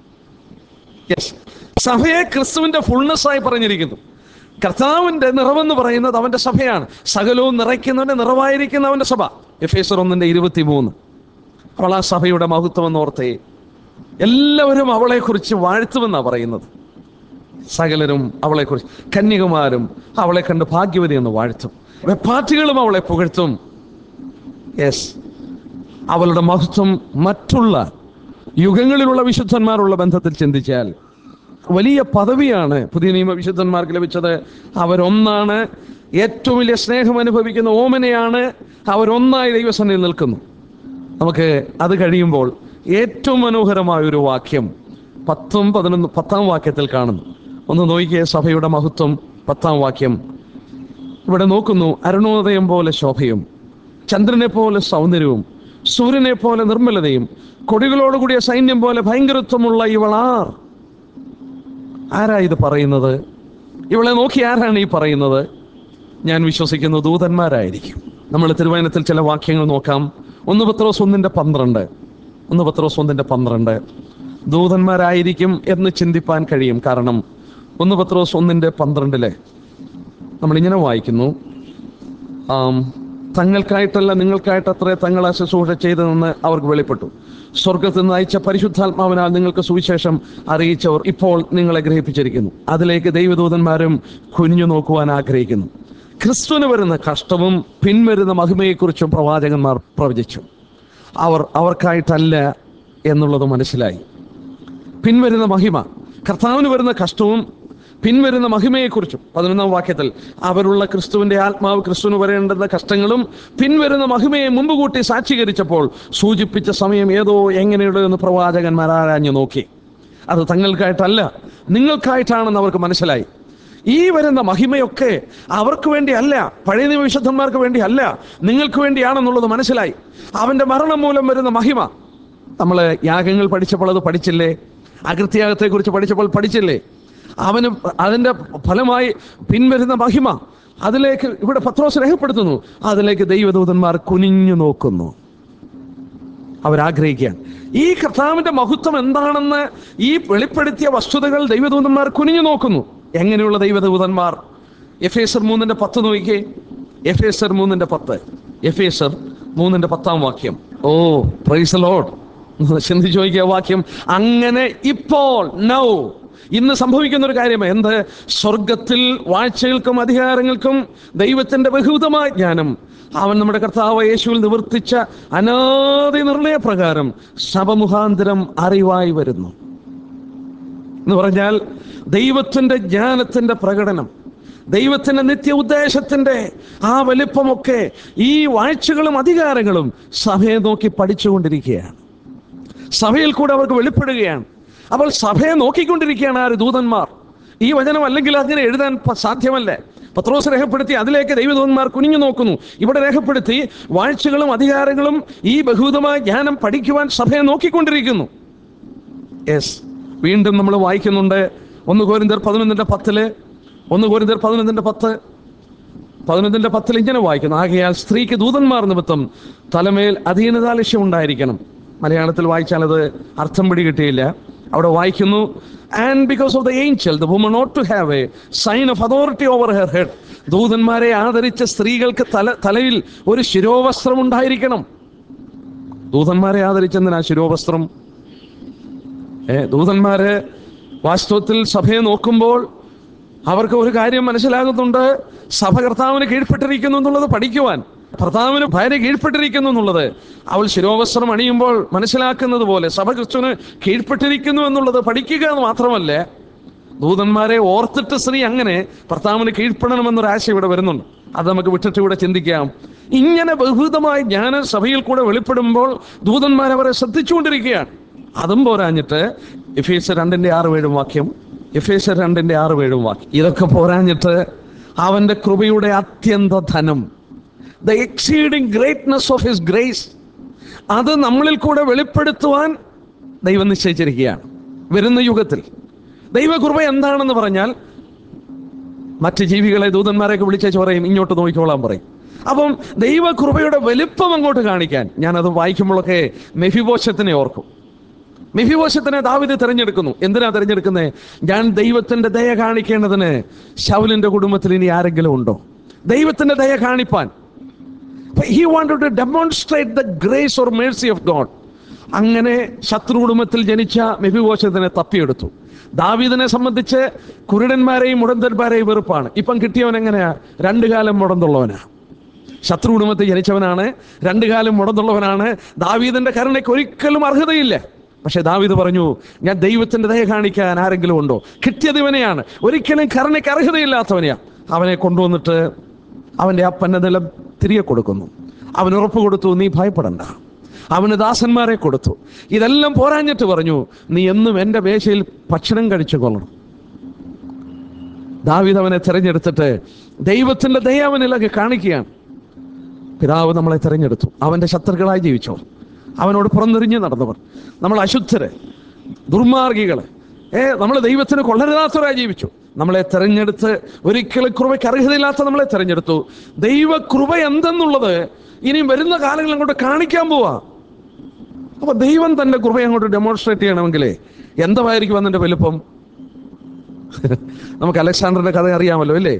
യെസ് സഭയെ ക്രിസ്തുവിന്റെ ഫുൾനെസ് ആയി പറഞ്ഞിരിക്കുന്നു കർത്താവിന്റെ നിറവെന്ന് പറയുന്നത് അവന്റെ സഭയാണ് സകലവും നിറയ്ക്കുന്നവന്റെ നിറവായിരിക്കുന്ന അവന്റെ സഭ എഫ് എസ് ഒന്നിന്റെ ഇരുപത്തിമൂന്ന് അവൾ ആ സഭയുടെ മഹത്വം എന്ന് ഓർത്തേ എല്ലാവരും അവളെക്കുറിച്ച് വാഴ്ത്തുമെന്നാണ് പറയുന്നത് സകലരും അവളെക്കുറിച്ച് കന്യകുമാരും അവളെ കണ്ട് ഭാഗ്യവതി എന്ന് വാഴ്ത്തും വെപ്പാറ്റികളും അവളെ പുകഴ്ത്തും യെസ് അവളുടെ മഹത്വം മറ്റുള്ള യുഗങ്ങളിലുള്ള വിശുദ്ധന്മാരുള്ള ബന്ധത്തിൽ ചിന്തിച്ചാൽ വലിയ പദവിയാണ് പുതിയ നിയമ വിശുദ്ധന്മാർക്ക് ലഭിച്ചത് അവരൊന്നാണ് ഏറ്റവും വലിയ സ്നേഹം അനുഭവിക്കുന്ന ഓമനയാണ് അവരൊന്നായി ദൈവസന്നിധിയിൽ നിൽക്കുന്നു നമുക്ക് അത് കഴിയുമ്പോൾ ഏറ്റവും മനോഹരമായ ഒരു വാക്യം പത്തും പതിനൊന്ന് പത്താം വാക്യത്തിൽ കാണുന്നു ഒന്ന് നോക്കിയേ സഭയുടെ മഹത്വം പത്താം വാക്യം ഇവിടെ നോക്കുന്നു അരുണോദയം പോലെ ശോഭയും ചന്ദ്രനെ പോലെ സൗന്ദര്യവും സൂര്യനെ പോലെ നിർമ്മലതയും കൊടികളോടുകൂടിയ സൈന്യം പോലെ ഭയങ്കരത്വമുള്ള ഇവളാർ ആരാ ഇത് പറയുന്നത് ഇവളെ നോക്കി ആരാണ് ഈ പറയുന്നത് ഞാൻ വിശ്വസിക്കുന്നു ദൂതന്മാരായിരിക്കും നമ്മൾ തിരുവനന്തപുരത്തിൽ ചില വാക്യങ്ങൾ നോക്കാം ഒന്ന് പത്രോസ് ഒന്നിന്റെ പന്ത്രണ്ട് ഒന്ന് പത്രോസ് ഒന്നിന്റെ പന്ത്രണ്ട് ദൂതന്മാരായിരിക്കും എന്ന് ചിന്തിപ്പാൻ കഴിയും കാരണം ഒന്ന് പത്രോസ് ഒന്നിന്റെ പന്ത്രണ്ടിലെ നമ്മളിങ്ങനെ വായിക്കുന്നു ആം, തങ്ങൾക്കായിട്ടല്ല നിങ്ങൾക്കായിട്ടത്രേ തങ്ങളെ ശുശ്രൂഷ ചെയ്തതെന്ന് അവർക്ക് വെളിപ്പെട്ടു സ്വർഗത്തിൽ നിന്ന് അയച്ച പരിശുദ്ധാത്മാവിനാൽ നിങ്ങൾക്ക് സുവിശേഷം അറിയിച്ചവർ ഇപ്പോൾ നിങ്ങളെ ഗ്രഹിപ്പിച്ചിരിക്കുന്നു അതിലേക്ക് ദൈവദൂതന്മാരും കുനിഞ്ഞു നോക്കുവാൻ ആഗ്രഹിക്കുന്നു ക്രിസ്തുവിന് വരുന്ന കഷ്ടവും പിൻവരുന്ന മഹിമയെക്കുറിച്ചും പ്രവാചകന്മാർ പ്രവചിച്ചു അവർ അവർക്കായിട്ടല്ല എന്നുള്ളത് മനസ്സിലായി പിൻവരുന്ന മഹിമ കർത്താവിന് വരുന്ന കഷ്ടവും പിൻവരുന്ന മഹിമയെക്കുറിച്ചും പതിനൊന്നാം വാക്യത്തിൽ അവരുള്ള ക്രിസ്തുവിന്റെ ആത്മാവ് ക്രിസ്തുവിന് വരേണ്ടുന്ന കഷ്ടങ്ങളും പിൻവരുന്ന മഹിമയെ മുമ്പ് കൂട്ടി സാക്ഷീകരിച്ചപ്പോൾ സൂചിപ്പിച്ച സമയം ഏതോ എങ്ങനെയുള്ളൂ എന്ന് പ്രവാചകന്മാർ ആരാഞ്ഞു നോക്കി അത് തങ്ങൾക്കായിട്ടല്ല നിങ്ങൾക്കായിട്ടാണെന്ന് അവർക്ക് മനസ്സിലായി ഈ വരുന്ന മഹിമയൊക്കെ അവർക്ക് വേണ്ടി അല്ല പഴയ നിയമ വിശുദ്ധന്മാർക്ക് വേണ്ടി അല്ല നിങ്ങൾക്ക് വേണ്ടിയാണെന്നുള്ളത് മനസ്സിലായി അവന്റെ മരണം മൂലം വരുന്ന മഹിമ നമ്മൾ യാഗങ്ങൾ പഠിച്ചപ്പോൾ അത് പഠിച്ചില്ലേ അകൃത്യാഗത്തെക്കുറിച്ച് പഠിച്ചപ്പോൾ പഠിച്ചില്ലേ അവന് അതിൻ്റെ ഫലമായി പിൻവരുന്ന മഹിമ അതിലേക്ക് ഇവിടെ പത്രോസ് രേഖപ്പെടുത്തുന്നു അതിലേക്ക് ദൈവദൂതന്മാർ കുനിഞ്ഞു നോക്കുന്നു അവരാഗ്രഹിക്കുകയാണ് ഈ കർത്താവിന്റെ മഹത്വം എന്താണെന്ന് ഈ വെളിപ്പെടുത്തിയ വസ്തുതകൾ ദൈവദൂതന്മാർ കുനിഞ്ഞു നോക്കുന്നു എങ്ങനെയുള്ള ദൈവദൂതന്മാർ എഫ് എസർ മൂന്നിന്റെ പത്ത് നോക്കിക്കേ എഫ് എസർ മൂന്നിന്റെ പത്ത് എഫ് എസർ മൂന്നിന്റെ പത്താം വാക്യം ഓ പ്രൈസ് ലോഡ് ചിന്തിച്ചു നോക്കിയ വാക്യം അങ്ങനെ ഇപ്പോൾ നൗ ഇന്ന് സംഭവിക്കുന്ന ഒരു കാര്യം എന്ത് സ്വർഗത്തിൽ വാഴ്ചകൾക്കും അധികാരങ്ങൾക്കും ദൈവത്തിന്റെ ബഹുവിധമായ ജ്ഞാനം അവൻ നമ്മുടെ കർത്താവ് യേശുവിൽ നിവർത്തിച്ച അനാദി നിർണയപ്രകാരം സഭമുഖാന്തരം അറിവായി വരുന്നു എന്ന് പറഞ്ഞാൽ ദൈവത്തിന്റെ ജ്ഞാനത്തിന്റെ പ്രകടനം ദൈവത്തിന്റെ നിത്യ ഉദ്ദേശത്തിന്റെ ആ വലിപ്പമൊക്കെ ഈ വാഴ്ചകളും അധികാരങ്ങളും സഭയെ നോക്കി പഠിച്ചുകൊണ്ടിരിക്കുകയാണ് സഭയിൽ കൂടെ അവർക്ക് വെളിപ്പെടുകയാണ് അപ്പോൾ സഭയെ നോക്കിക്കൊണ്ടിരിക്കുകയാണ് ആര് ദൂതന്മാർ ഈ വചനം അല്ലെങ്കിൽ അങ്ങനെ എഴുതാൻ പ- സാധ്യമല്ല പത്രോസ് രേഖപ്പെടുത്തി അതിലേക്ക് ദൈവദൂതന്മാർ കുനിഞ്ഞു നോക്കുന്നു ഇവിടെ രേഖപ്പെടുത്തി വാഴ്ചകളും അധികാരങ്ങളും ഈ ബഹുവിധമായ ജ്ഞാനം പഠിക്കുവാൻ സഭയെ നോക്കിക്കൊണ്ടിരിക്കുന്നു യെസ് വീണ്ടും നമ്മൾ വായിക്കുന്നുണ്ട് ഒന്ന് കോരിന്തർ പതിനൊന്നിന്റെ പത്തില് ഒന്ന് കോരിന്തർ പതിനൊന്നിന്റെ പത്ത് പതിനൊന്നിന്റെ പത്തിൽ ഇങ്ങനെ വായിക്കുന്നു ആകയാൽ സ്ത്രീക്ക് ദൂതന്മാർ നിമിത്തം തലമേൽ അധീനതാലക്ഷ്യം ഉണ്ടായിരിക്കണം മലയാളത്തിൽ വായിച്ചാൽ അത് അർത്ഥം പിടി കിട്ടിയില്ല അവിടെ വായിക്കുന്നു and because of the angel the woman not to have a sign of authority over her head ദൂതന്മാരെ ആദരിച്ച സ്ത്രീകൾക്ക് തല തലയിൽ ഒരു ശിരോവസ്ത്രം ഉണ്ടായിരിക്കണം ദൂതന്മാരെ ആദരിച്ചെന്തിനാ ശിരോവസ്ത്രം ഏ, ദൂതന്മാര് വാസ്തവത്തിൽ സഭയെ നോക്കുമ്പോൾ അവർക്ക് ഒരു കാര്യം മനസ്സിലാകുന്നുണ്ട് സഭ കർത്താവിന് കീഴ്പ്പെട്ടിരിക്കുന്നു എന്നുള്ളത് പഠിക്കുവാൻ ഭർത്താവിന് ഭാര്യ കീഴ്പ്പെട്ടിരിക്കുന്നു എന്നുള്ളത് അവൾ ശിരോവസ്ത്രം അണിയുമ്പോൾ മനസ്സിലാക്കുന്നത് പോലെ സഭ ക്രിസ്തുവിന് കീഴ്പ്പെട്ടിരിക്കുന്നു എന്നുള്ളത് പഠിക്കുക എന്ന് മാത്രമല്ല ദൂതന്മാരെ ഓർത്തിട്ട് സ്ത്രീ അങ്ങനെ ഭർത്താവിന് കീഴ്പ്പെടണമെന്നൊരു ആശയം ഇവിടെ വരുന്നുണ്ട് അത് നമുക്ക് വിട്ടിട്ട് ഇവിടെ ചിന്തിക്കാം ഇങ്ങനെ ബഹുവിധമായ ജ്ഞാന സഭയിൽ കൂടെ വെളിപ്പെടുമ്പോൾ ദൂതന്മാർ അവരെ ശ്രദ്ധിച്ചുകൊണ്ടിരിക്കുകയാണ് അതും പോരാഞ്ഞിട്ട് എഫേസ് രണ്ടിന്റെ ആറ് ഏഴും വാക്യം എഫേസ് രണ്ടിന്റെ ആറ് ഏഴും വാക്യം ഇതൊക്കെ പോരാഞ്ഞിട്ട് അവന്റെ കൃപയുടെ അത്യന്ത ധനം the exceeding greatness of his grace അത് നമ്മളിൽ കൂടെ വെളിപ്പെടുത്തുവാൻ ദൈവം നിശ്ചയിച്ചിരിക്കുകയാണ് വരുന്ന യുഗത്തിൽ ദൈവകൃപ എന്താണെന്ന് പറഞ്ഞാൽ മറ്റ് ജീവികളെ ദൂതന്മാരെയൊക്കെ വിളിച്ചു പറയും ഇങ്ങോട്ട് നോക്കിക്കോളാൻ പറയും അപ്പം ദൈവകൃപയുടെ വലിപ്പം അങ്ങോട്ട് കാണിക്കാൻ ഞാനത് വായിക്കുമ്പോഴൊക്കെ മെഫിബോഷത്തിനെ ഓർക്കും മെഫിബോഷത്തിനെ ദാവിദ് തിരഞ്ഞെടുക്കുന്നു എന്തിനാ തിരഞ്ഞെടുക്കുന്നത് ഞാൻ ദൈവത്തിന്റെ ദയ കാണിക്കേണ്ടതിന് ശൗലിന്റെ കുടുംബത്തിൽ ഇനി ആരെങ്കിലും ഉണ്ടോ ദൈവത്തിന്റെ ദയ കാണിപ്പാൻ he wanted to demonstrate the grace or mercy of God അങ്ങനെ ശത്രു കുടുംബത്തിൽ ജനിച്ച മെഫിബോഷത്തിനെ തപ്പിയെടുത്തു ദാവീദിനെ സംബന്ധിച്ച് കുരുടന്മാരെയും മുടന്തന്മാരെയും വെറുപ്പാണ് ഇപ്പം കിട്ടിയവൻ എങ്ങനെയാ രണ്ടു കാലം മുടന്തുള്ളവനാ ശത്രു കുടുംബത്തിൽ ജനിച്ചവനാണ് രണ്ടു കാലം മുടന്തുള്ളവനാണ് ദാവീദിന്റെ കരുണയ്ക്ക് ഒരിക്കലും അർഹതയില്ല പക്ഷെ ദാവീദ് പറഞ്ഞു ഞാൻ ദൈവത്തിന്റെ ദയ കാണിക്കാൻ ആരെങ്കിലും ഉണ്ടോ കിട്ടിയത് ഇവനെയാണ് ഒരിക്കലും കരുണയ്ക്ക് അർഹതയില്ലാത്തവനെയാ അവനെ കൊണ്ടുവന്നിട്ട് അവന്റെ അപ്പന്റെ നിലം തിരികെ കൊടുക്കുന്നു അവൻ ഉറപ്പ് കൊടുത്തു നീ ഭയപ്പെടണ്ട അവന് ദാസന്മാരെ കൊടുത്തു ഇതെല്ലാം പോരാഞ്ഞിട്ട് പറഞ്ഞു നീ എന്നും എൻ്റെ മേശയിൽ ഭക്ഷണം കഴിച്ചു കൊള്ളണം ദാവീദ് അവനെ തിരഞ്ഞെടുത്തിട്ട് ദൈവത്തിന്റെ ദയ അവനിലൊക്കെ കാണിക്കുകയാണ് പിതാവ് നമ്മളെ തിരഞ്ഞെടുത്തു അവന്റെ ശത്രുക്കളായി ജീവിച്ചോ അവനോട് പുറന്തിരിഞ്ഞ് നടന്നവർ നമ്മൾ അശുദ്ധര് ദുർമാർഗികള് ഏ നമ്മൾ ദൈവത്തിന് കൊള്ളരുതാത്തവരായി ജീവിച്ചു നമ്മളെ തെരഞ്ഞെടുത്ത് ഒരിക്കലും കൃപയ്ക്ക് അർഹതയില്ലാത്ത നമ്മളെ തെരഞ്ഞെടുത്തു ദൈവ കൃപ എന്തെന്നുള്ളത് ഇനി വരുന്ന കാലങ്ങൾ അങ്ങോട്ട് കാണിക്കാൻ പോവാ അപ്പൊ ദൈവം തന്റെ കൃപ അങ്ങോട്ട് ഡെമോൺസ്ട്രേറ്റ് ചെയ്യണമെങ്കിലേ എന്തായിരിക്കും അതിന്റെ വലുപ്പം നമുക്ക് അലക്സാണ്ടറിന്റെ കഥ അറിയാമല്ലോ അല്ലേ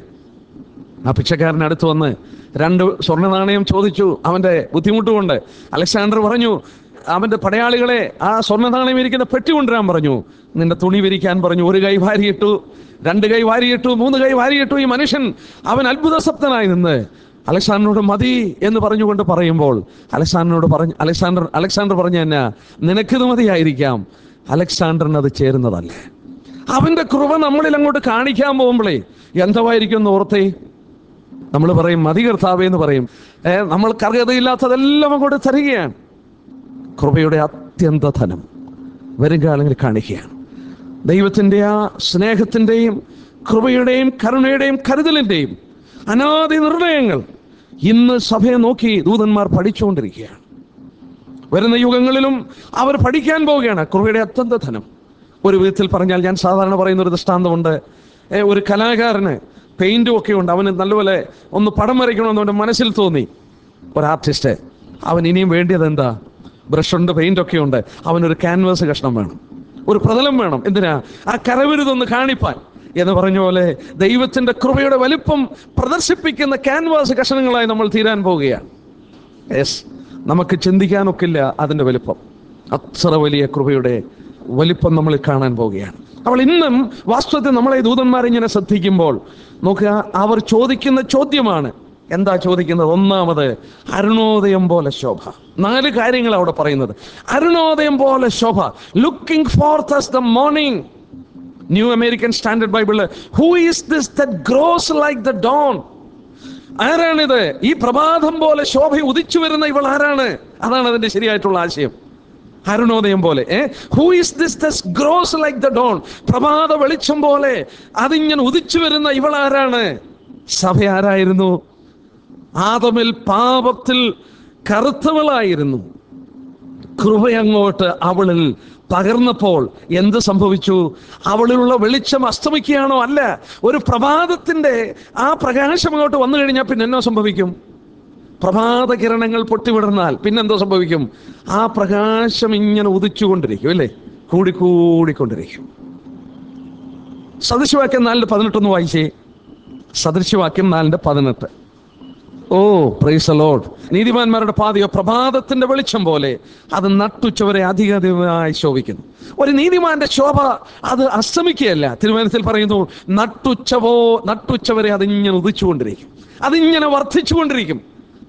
ആ പിച്ചക്കാരൻ അടുത്ത് വന്ന് രണ്ട് സ്വർണ്ണ നാണയം ചോദിച്ചു അവന്റെ ബുദ്ധിമുട്ട് കൊണ്ട് അലക്സാണ്ടർ പറഞ്ഞു അവന്റെ പടയാളികളെ ആ സ്വർണ്ണ നാണയം ഇരിക്കുന്ന പെട്ടി കൊണ്ടുവരാൻ പറഞ്ഞു നിന്റെ തുണി വിരിക്കാൻ പറഞ്ഞു ഒരു കൈ വാരിയിട്ടു രണ്ട് കൈ വാരിയിട്ടു മൂന്ന് കൈ വാരിയിട്ടു ഈ മനുഷ്യൻ അവൻ അത്ഭുതസപ്തനായി നിന്ന് അലക്സാണ്ടറിനോട് മതി എന്ന് പറഞ്ഞുകൊണ്ട് പറയുമ്പോൾ അലക്സാണ്ടറിനോട് പറഞ്ഞു അലക്സാണ്ടർ അലക്സാണ്ടർ പറഞ്ഞു തന്നെ നിനക്കിത് മതിയായിരിക്കാം അലക്സാണ്ടറിന് അത് ചേരുന്നതല്ലേ അവന്റെ കൃപ നമ്മളിൽ അങ്ങോട്ട് കാണിക്കാൻ പോകുമ്പോഴേ എന്തായിരിക്കും എന്ന് ഓർത്തേ നമ്മൾ പറയും മതി കർത്താവേ എന്ന് പറയും ഏ, നമ്മൾക്ക് അർഹതയില്ലാത്തതെല്ലാം അങ്ങോട്ട് തരികയാണ് കൃപയുടെ അത്യന്ത ധനം വരും കാലങ്ങളിൽ കാണിക്കുകയാണ് ദൈവത്തിൻ്റെ ആ സ്നേഹത്തിൻ്റെയും കൃപയുടെയും കരുണയുടെയും കരുതലിൻ്റെയും അനാദി നിർണയങ്ങൾ ഇന്ന് സഭയെ നോക്കി ദൂതന്മാർ പഠിച്ചുകൊണ്ടിരിക്കുകയാണ് വരുന്ന യുഗങ്ങളിലും അവർ പഠിക്കാൻ പോവുകയാണ് കൃപയുടെ അത്യന്ത ധനം ഒരു വിധത്തിൽ പറഞ്ഞാൽ ഞാൻ സാധാരണ പറയുന്ന ഒരു ദൃഷ്ടാന്തമുണ്ട് ഏ, ഒരു കലാകാരന് പെയിന്റും ഒക്കെ ഉണ്ട് അവന് നല്ലപോലെ ഒന്ന് പടം വരയ്ക്കണമെന്ന് അവൻ്റെ മനസ്സിൽ തോന്നി ഒരു ആർട്ടിസ്റ്റ് അവൻ ഇനിയും വേണ്ടിയത് എന്താ ബ്രഷുണ്ട് പെയിന്റ് ഒക്കെ ഉണ്ട് അവനൊരു ക്യാൻവാസ് കഷ്ണം വേണം ഒരു പ്രതലം വേണം എന്തിനാ ആ കരവിരുതൊന്ന് കാണിപ്പാൻ എന്ന് പറഞ്ഞ പോലെ ദൈവത്തിന്റെ കൃപയുടെ വലിപ്പം പ്രദർശിപ്പിക്കുന്ന ക്യാൻവാസ് കഷണങ്ങളായി നമ്മൾ തീരാൻ പോവുകയാണ് യെസ് നമുക്ക് ചിന്തിക്കാനൊക്കില്ല അതിൻ്റെ വലിപ്പം അത്ര വലിയ കൃപയുടെ വലിപ്പം നമ്മൾ കാണാൻ പോവുകയാണ് അവൾ ഇന്നും വാസ്തവത്തിൽ നമ്മളെ ദൂതന്മാരെ ഇങ്ങനെ ശ്രദ്ധിക്കുമ്പോൾ നോക്കുക അവർ ചോദിക്കുന്ന ചോദ്യമാണ് എന്താ ചോദിക്കുന്നത് ഒന്നാമത് അരുണോദയം പോലെ ശോഭ നാല് കാര്യങ്ങൾ അവിടെ പറയുന്നത് അരുണോദയം പോലെ ശോഭ looking forth the morning New American Standard Bible who is this that grows like the dawn ആരാണിത് ഈ പ്രഭാതം പോലെ ശോഭ ഉദിച്ചു വരുന്ന ഇവൾ ആരാണ് അതാണ് അതിന്റെ ശരിയായിട്ടുള്ള ആശയം അരുണോദയം പോലെ who is this thus grows like the dawn പ്രഭാത വെളിച്ചം പോലെ അതിങ്ങനെ ഉദിച്ചു വരുന്ന ഇവൾ ആരാണ് സഭ ആരായിരുന്നു ആദമിൽ പാപത്തിൽ കറുത്തവളായിരുന്നു കൃപയങ്ങോട്ട് അവളിൽ പകർന്നപ്പോൾ എന്ത് സംഭവിച്ചു അവളിലുള്ള വെളിച്ചം അസ്തമിക്കുകയാണോ അല്ല ഒരു പ്രഭാതത്തിന്റെ ആ പ്രകാശം അങ്ങോട്ട് വന്നു കഴിഞ്ഞാൽ പിന്നെ എന്നോ സംഭവിക്കും പ്രഭാത കിരണങ്ങൾ പൊട്ടിവിടർന്നാൽ പിന്നെന്തോ സംഭവിക്കും ആ പ്രകാശം ഇങ്ങനെ ഉദിച്ചുകൊണ്ടിരിക്കും അല്ലേ കൂടിക്കൂടിക്കൊണ്ടിരിക്കും സദൃശവാക്യം നാലിന്റെ പതിനെട്ടൊന്ന് വായിച്ചേ സദൃശവാക്യം നാലിന്റെ പതിനെട്ട് ഓ പ്രൈസ് ലോഡ് നീതിമാന്മാരുടെ പാതയോ പ്രഭാതത്തിന്റെ വെളിച്ചം പോലെ അത് നട്ടുച്ചവരെ അധികമായി ശോഭിക്കുന്നു ഒരു നീതിമാന്റെ ശോഭ അത് അസ്തമിക്കുകയല്ല തിരുവനന്തപുരത്തിൽ പറയുന്നു നട്ടുച്ചവോ നട്ടുച്ചവരെ അതിങ്ങനെ ഉദിച്ചുകൊണ്ടിരിക്കും അതിങ്ങനെ വർദ്ധിച്ചുകൊണ്ടിരിക്കും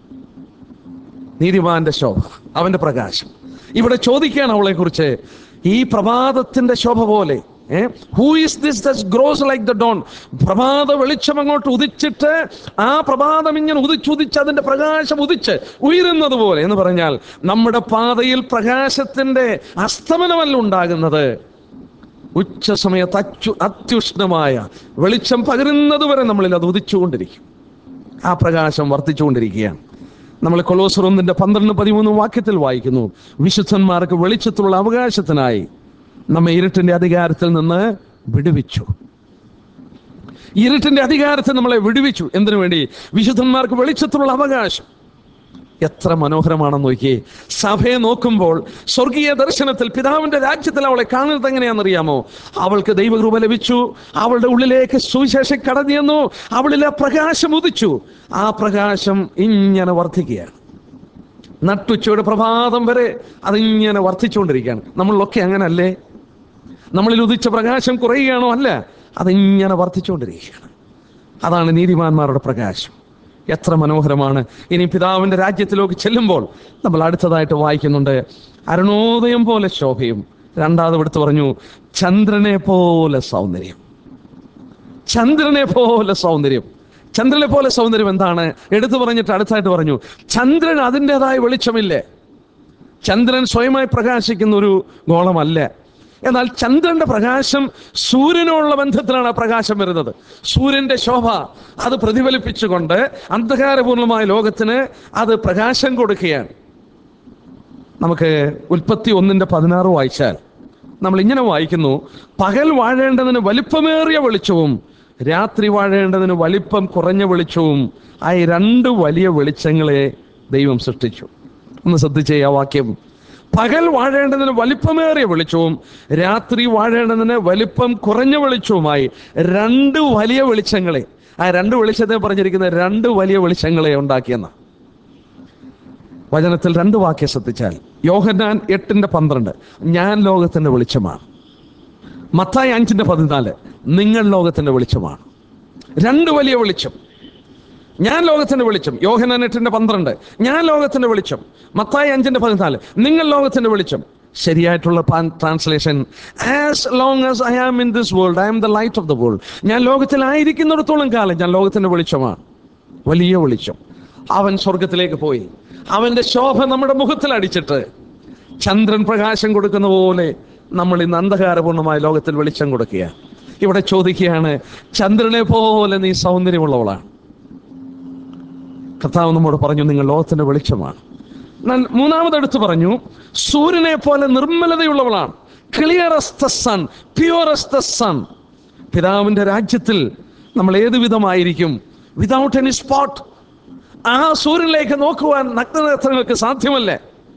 നീതിമാന്റെ ശോഭ അവന്റെ പ്രകാശം ഇവിടെ ചോദിക്കുകയാണ് അവളെ കുറിച്ച് ഈ പ്രഭാതത്തിന്റെ ശോഭ പോലെ who is this thus grows like the dawn പ്രഭാത വെളിച്ചം അങ്ങോട്ട് ഉദിച്ചിട്ട് ആ പ്രഭാതം ഇങ്ങനെ ഉദിച്ചുദിച്ച് അതിന്റെ പ്രകാശം ഉദിച്ച് ഉയരുന്നത് പോലെ എന്ന് പറഞ്ഞാൽ നമ്മുടെ പാതയിൽ പ്രകാശത്തിന്റെ അസ്തമനമല്ല ഉണ്ടാകുന്നത് ഉച്ച സമയത്ത് അച്ചു അത്യുഷ്ണമായ വെളിച്ചം പകരുന്നത് വരെ നമ്മളിൽ അത് ഉദിച്ചുകൊണ്ടിരിക്കും ആ പ്രകാശം വർദ്ധിച്ചുകൊണ്ടിരിക്കുകയാണ് നമ്മൾ കൊലോസർ ഒന്നിന്റെ പന്ത്രണ്ട് പതിമൂന്ന് വാക്യത്തിൽ വായിക്കുന്നു വിശുദ്ധന്മാർക്ക് വെളിച്ചത്തിലുള്ള അവകാശത്തിനായി നമ്മെ ഇരുട്ടിന്റെ അധികാരത്തിൽ നിന്ന് വിടുവിച്ചു ഇരുട്ടിന്റെ അധികാരത്തിൽ നമ്മളെ വിടുവിച്ചു എന്തിനു വേണ്ടി വിശുദ്ധന്മാർക്ക് വെളിച്ചത്തിലുള്ള അവകാശം എത്ര മനോഹരമാണെന്ന് നോക്കിയേ സഭയെ നോക്കുമ്പോൾ സ്വർഗീയ ദർശനത്തിൽ പിതാവിന്റെ രാജ്യത്തിൽ അവളെ കാണുന്നത് എങ്ങനെയാണെന്നറിയാമോ അവൾക്ക് ദൈവകൃപ ലഭിച്ചു അവളുടെ ഉള്ളിലേക്ക് സുവിശേഷം കടന്നു ചെന്നു അവളിലെ പ്രകാശം ഉദിച്ചു ആ പ്രകാശം ഇങ്ങനെ വർദ്ധിക്കുകയാണ് നട്ടുച്ചയുടെ പ്രഭാതം വരെ അതിങ്ങനെ വർദ്ധിച്ചുകൊണ്ടിരിക്കുകയാണ് നമ്മളിലൊക്കെ അങ്ങനല്ലേ നമ്മളിൽ ഉദിച്ച പ്രകാശം കുറയുകയാണോ അല്ല അതിങ്ങനെ വർദ്ധിച്ചുകൊണ്ടിരിക്കുകയാണ് അതാണ് നീതിമാന്മാരുടെ പ്രകാശം എത്ര മനോഹരമാണ് ഇനി പിതാവിന്റെ രാജ്യത്തിലേക്ക് ചെല്ലുമ്പോൾ നമ്മൾ അടുത്തതായിട്ട് വായിക്കുന്നുണ്ട് അരുണോദയം പോലെ ശോഭയും രണ്ടാമത് എടുത്തു പറഞ്ഞു ചന്ദ്രനെ പോലെ സൗന്ദര്യം ചന്ദ്രനെ പോലെ സൗന്ദര്യം ചന്ദ്രനെ പോലെ സൗന്ദര്യം എന്താണ് എടുത്തു പറഞ്ഞിട്ട് അടുത്തായിട്ട് പറഞ്ഞു ചന്ദ്രൻ അതിൻ്റെതായ വെളിച്ചമില്ലേ ചന്ദ്രൻ സ്വയമായി പ്രകാശിക്കുന്ന ഒരു ഗോളമല്ല എന്നാൽ ചന്ദ്രന്റെ പ്രകാശം സൂര്യനോടുള്ള ബന്ധത്തിലാണ് ആ പ്രകാശം വരുന്നത് സൂര്യന്റെ ശോഭ അത് പ്രതിഫലിപ്പിച്ചുകൊണ്ട് അന്ധകാരപൂർണമായ ലോകത്തിന് അത് പ്രകാശം കൊടുക്കുകയാണ് നമുക്ക് ഉൽപ്പത്തി ഒന്നിന്റെ പതിനാറ് വായിച്ചാൽ നമ്മൾ ഇങ്ങനെ വായിക്കുന്നു പകൽ വാഴേണ്ടതിന് വലിപ്പമേറിയ വെളിച്ചവും രാത്രി വാഴേണ്ടതിന് വലിപ്പം കുറഞ്ഞ വെളിച്ചവും ആ ഈ രണ്ട് വലിയ വെളിച്ചങ്ങളെ ദൈവം സൃഷ്ടിച്ചു ഒന്ന് ശ്രദ്ധിച്ചേ ആ വാക്യം പകൽ വാഴേണ്ടതിന് വലിപ്പമേറിയ വെളിച്ചവും രാത്രി വാഴേണ്ടതിന് വലിപ്പം കുറഞ്ഞ വെളിച്ചവുമായി രണ്ട് വലിയ വെളിച്ചങ്ങളെ ആ രണ്ട് വെളിച്ചത്തെ പറഞ്ഞിരിക്കുന്ന രണ്ട് വലിയ വെളിച്ചങ്ങളെ ഉണ്ടാക്കിയെന്ന വചനത്തിൽ രണ്ട് വാക്യം ശ്രദ്ധിച്ചാൽ യോഹന്നാൻ എട്ടിന്റെ പന്ത്രണ്ട് ഞാൻ ലോകത്തിന്റെ വെളിച്ചമാണ് മത്തായി അഞ്ചിന്റെ പതിനാല് നിങ്ങൾ ലോകത്തിന്റെ വെളിച്ചമാണ് രണ്ട് വലിയ വെളിച്ചം ഞാൻ ലോകത്തിന്റെ വെളിച്ചം യോഹനാൻ എട്ടിന്റെ പന്ത്രണ്ട് ഞാൻ ലോകത്തിന്റെ വെളിച്ചം മത്തായി അഞ്ചിന്റെ പതിനാല് നിങ്ങൾ ലോകത്തിന്റെ വെളിച്ചം ശരിയായിട്ടുള്ള translation as long as I am in this world I am the light of the world ഞാൻ ലോകത്തിലായിരിക്കുന്നിടത്തോളം കാലം ഞാൻ ലോകത്തിന്റെ വെളിച്ചമാണ് വലിയ വെളിച്ചം അവൻ സ്വർഗത്തിലേക്ക് പോയി അവന്റെ ശോഭ നമ്മുടെ മുഖത്തിൽ അടിച്ചിട്ട് ചന്ദ്രൻ പ്രകാശം കൊടുക്കുന്ന പോലെ നമ്മൾ ഇന്ന് അന്ധകാരപൂർണമായ ലോകത്തിൽ വെളിച്ചം കൊടുക്കുക ഇവിടെ ചോദിക്കുകയാണ് ചന്ദ്രനെ പോലെ നീ സൗന്ദര്യമുള്ളവളാണ് കർത്താവ് നമ്മോട് പറഞ്ഞു നിങ്ങൾ ലോകത്തിന്റെ വെളിച്ചമാണ് എന്നാൽ മൂന്നാമതെടുത്ത് പറഞ്ഞു സൂര്യനെ പോലെ നിർമ്മലതയുള്ളവളാണ് clear the sun pure the sun പിതാവിന്റെ രാജ്യത്തിൽ നമ്മൾ ഏത് വിധമായിരിക്കും വിതൗട്ട് എനി സ്പോട്ട് ആ സൂര്യനിലേക്ക് നോക്കുവാൻ നഗ്നനേത്രങ്ങൾക്ക് സാധ്യമല്ലേ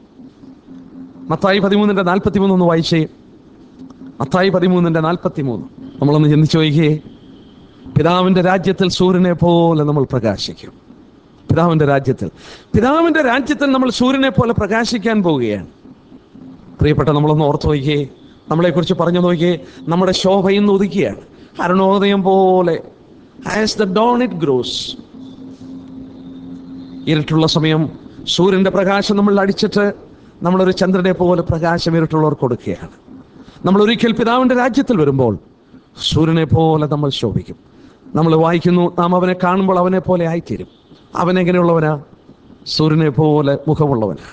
മത്തായി പതിമൂന്നിന്റെ നാൽപ്പത്തി മൂന്ന് ഒന്ന് വായിച്ചേ മത്തായി പതിമൂന്നിന്റെ നാൽപ്പത്തി മൂന്ന് നമ്മളൊന്ന് ചിന്തിച്ചു നോക്കിയേ പിതാവിന്റെ രാജ്യത്തിൽ സൂര്യനെ പോലെ നമ്മൾ പ്രകാശിക്കും പിതാവിന്റെ രാജ്യത്തിൽ പിതാവിന്റെ രാജ്യത്തിൽ നമ്മൾ സൂര്യനെ പോലെ പ്രകാശിക്കാൻ പോവുകയാണ് പ്രിയപ്പെട്ട നമ്മളൊന്ന് ഓർത്ത് നോക്കിയേ നമ്മളെക്കുറിച്ച് പറഞ്ഞു നോക്കിയേ നമ്മുടെ ശോഭ ഇന്ന് ഒതുക്കിയാണ് അരുണോദയം പോലെ as the dawn it grows ഇരുട്ടുള്ള സമയം സൂര്യന്റെ പ്രകാശം നമ്മൾ അടിച്ചിട്ട് നമ്മളൊരു ചന്ദ്രനെ പോലെ പ്രകാശം ഇരുട്ടുള്ളവർ കൊടുക്കുകയാണ് നമ്മൾ ഒരിക്കൽ പിതാവിന്റെ രാജ്യത്തിൽ വരുമ്പോൾ സൂര്യനെ പോലെ നമ്മൾ ശോഭിക്കും നമ്മൾ വായിക്കുന്നു നാം അവനെ കാണുമ്പോൾ അവനെ പോലെ ആയിത്തീരും അവൻ എങ്ങനെയുള്ളവനാ സൂര്യനെ പോലെ മുഖമുള്ളവനാ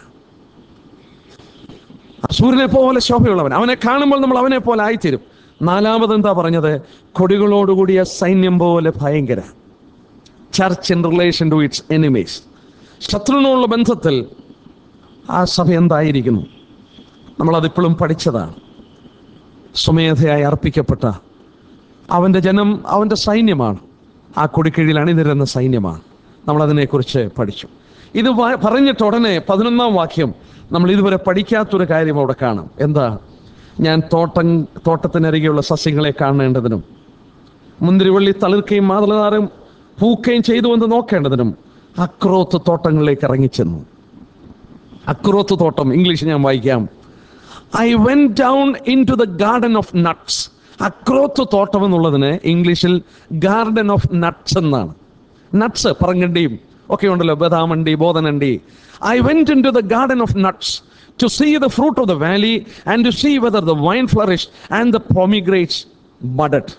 സൂര്യനെ പോലെ ശോഭയുള്ളവൻ അവനെ കാണുമ്പോൾ നമ്മൾ അവനെ പോലെ ആയിത്തീരും നാലാമത് എന്താ പറഞ്ഞത് കൊടികളോടുകൂടിയ സൈന്യം പോലെ ഭയങ്കര church in relation to its enemies ശത്രുവിനോടുള്ള ബന്ധത്തിൽ ആ സഭ എന്തായിരിക്കുന്നു നമ്മളതിപ്പോഴും പഠിച്ചതാണ് സ്വമേധയായി അർപ്പിക്കപ്പെട്ട അവൻ്റെ ജനം അവൻ്റെ സൈന്യമാണ് ആ കൊടിക്കീഴിൽ അണിനിരുന്ന സൈന്യമാണ് നമ്മളതിനെക്കുറിച്ച് പഠിച്ചു ഇത് വ- പറഞ്ഞിട്ട് ഉടനെ പതിനൊന്നാം വാക്യം നമ്മൾ ഇതുവരെ പഠിക്കാത്തൊരു കാര്യം അവിടെ കാണാം എന്താ ഞാൻ തോട്ടം തോട്ടത്തിനരികെയുള്ള സസ്യങ്ങളെ കാണേണ്ടതിനും മുന്തിരിവള്ളി തളിർക്കയും മാതളനാറും പൂക്കുകയും ചെയ്തു എന്ന് നോക്കേണ്ടതിനും അക്രോത്ത് തോട്ടങ്ങളിലേക്ക് ഇറങ്ങിച്ചെന്നു അക്രോത്ത് തോട്ടം ഇംഗ്ലീഷ് ഞാൻ വായിക്കാം I went down into the garden of nuts അക്രോത്ത് തോട്ടം എന്നുള്ളതിന് ഇംഗ്ലീഷിൽ ഗാർഡൻ ഓഫ് നട്ട്സ് എന്നാണ് നട്ട്സ് പറങ്കണ്ടിയും ഒക്കെ ഉണ്ടല്ലോ ബദാമണ്ടി ബോധനണ്ടി I went into the garden of nuts to see the fruit of the valley and to see whether the vine flourish and the pomegranates budded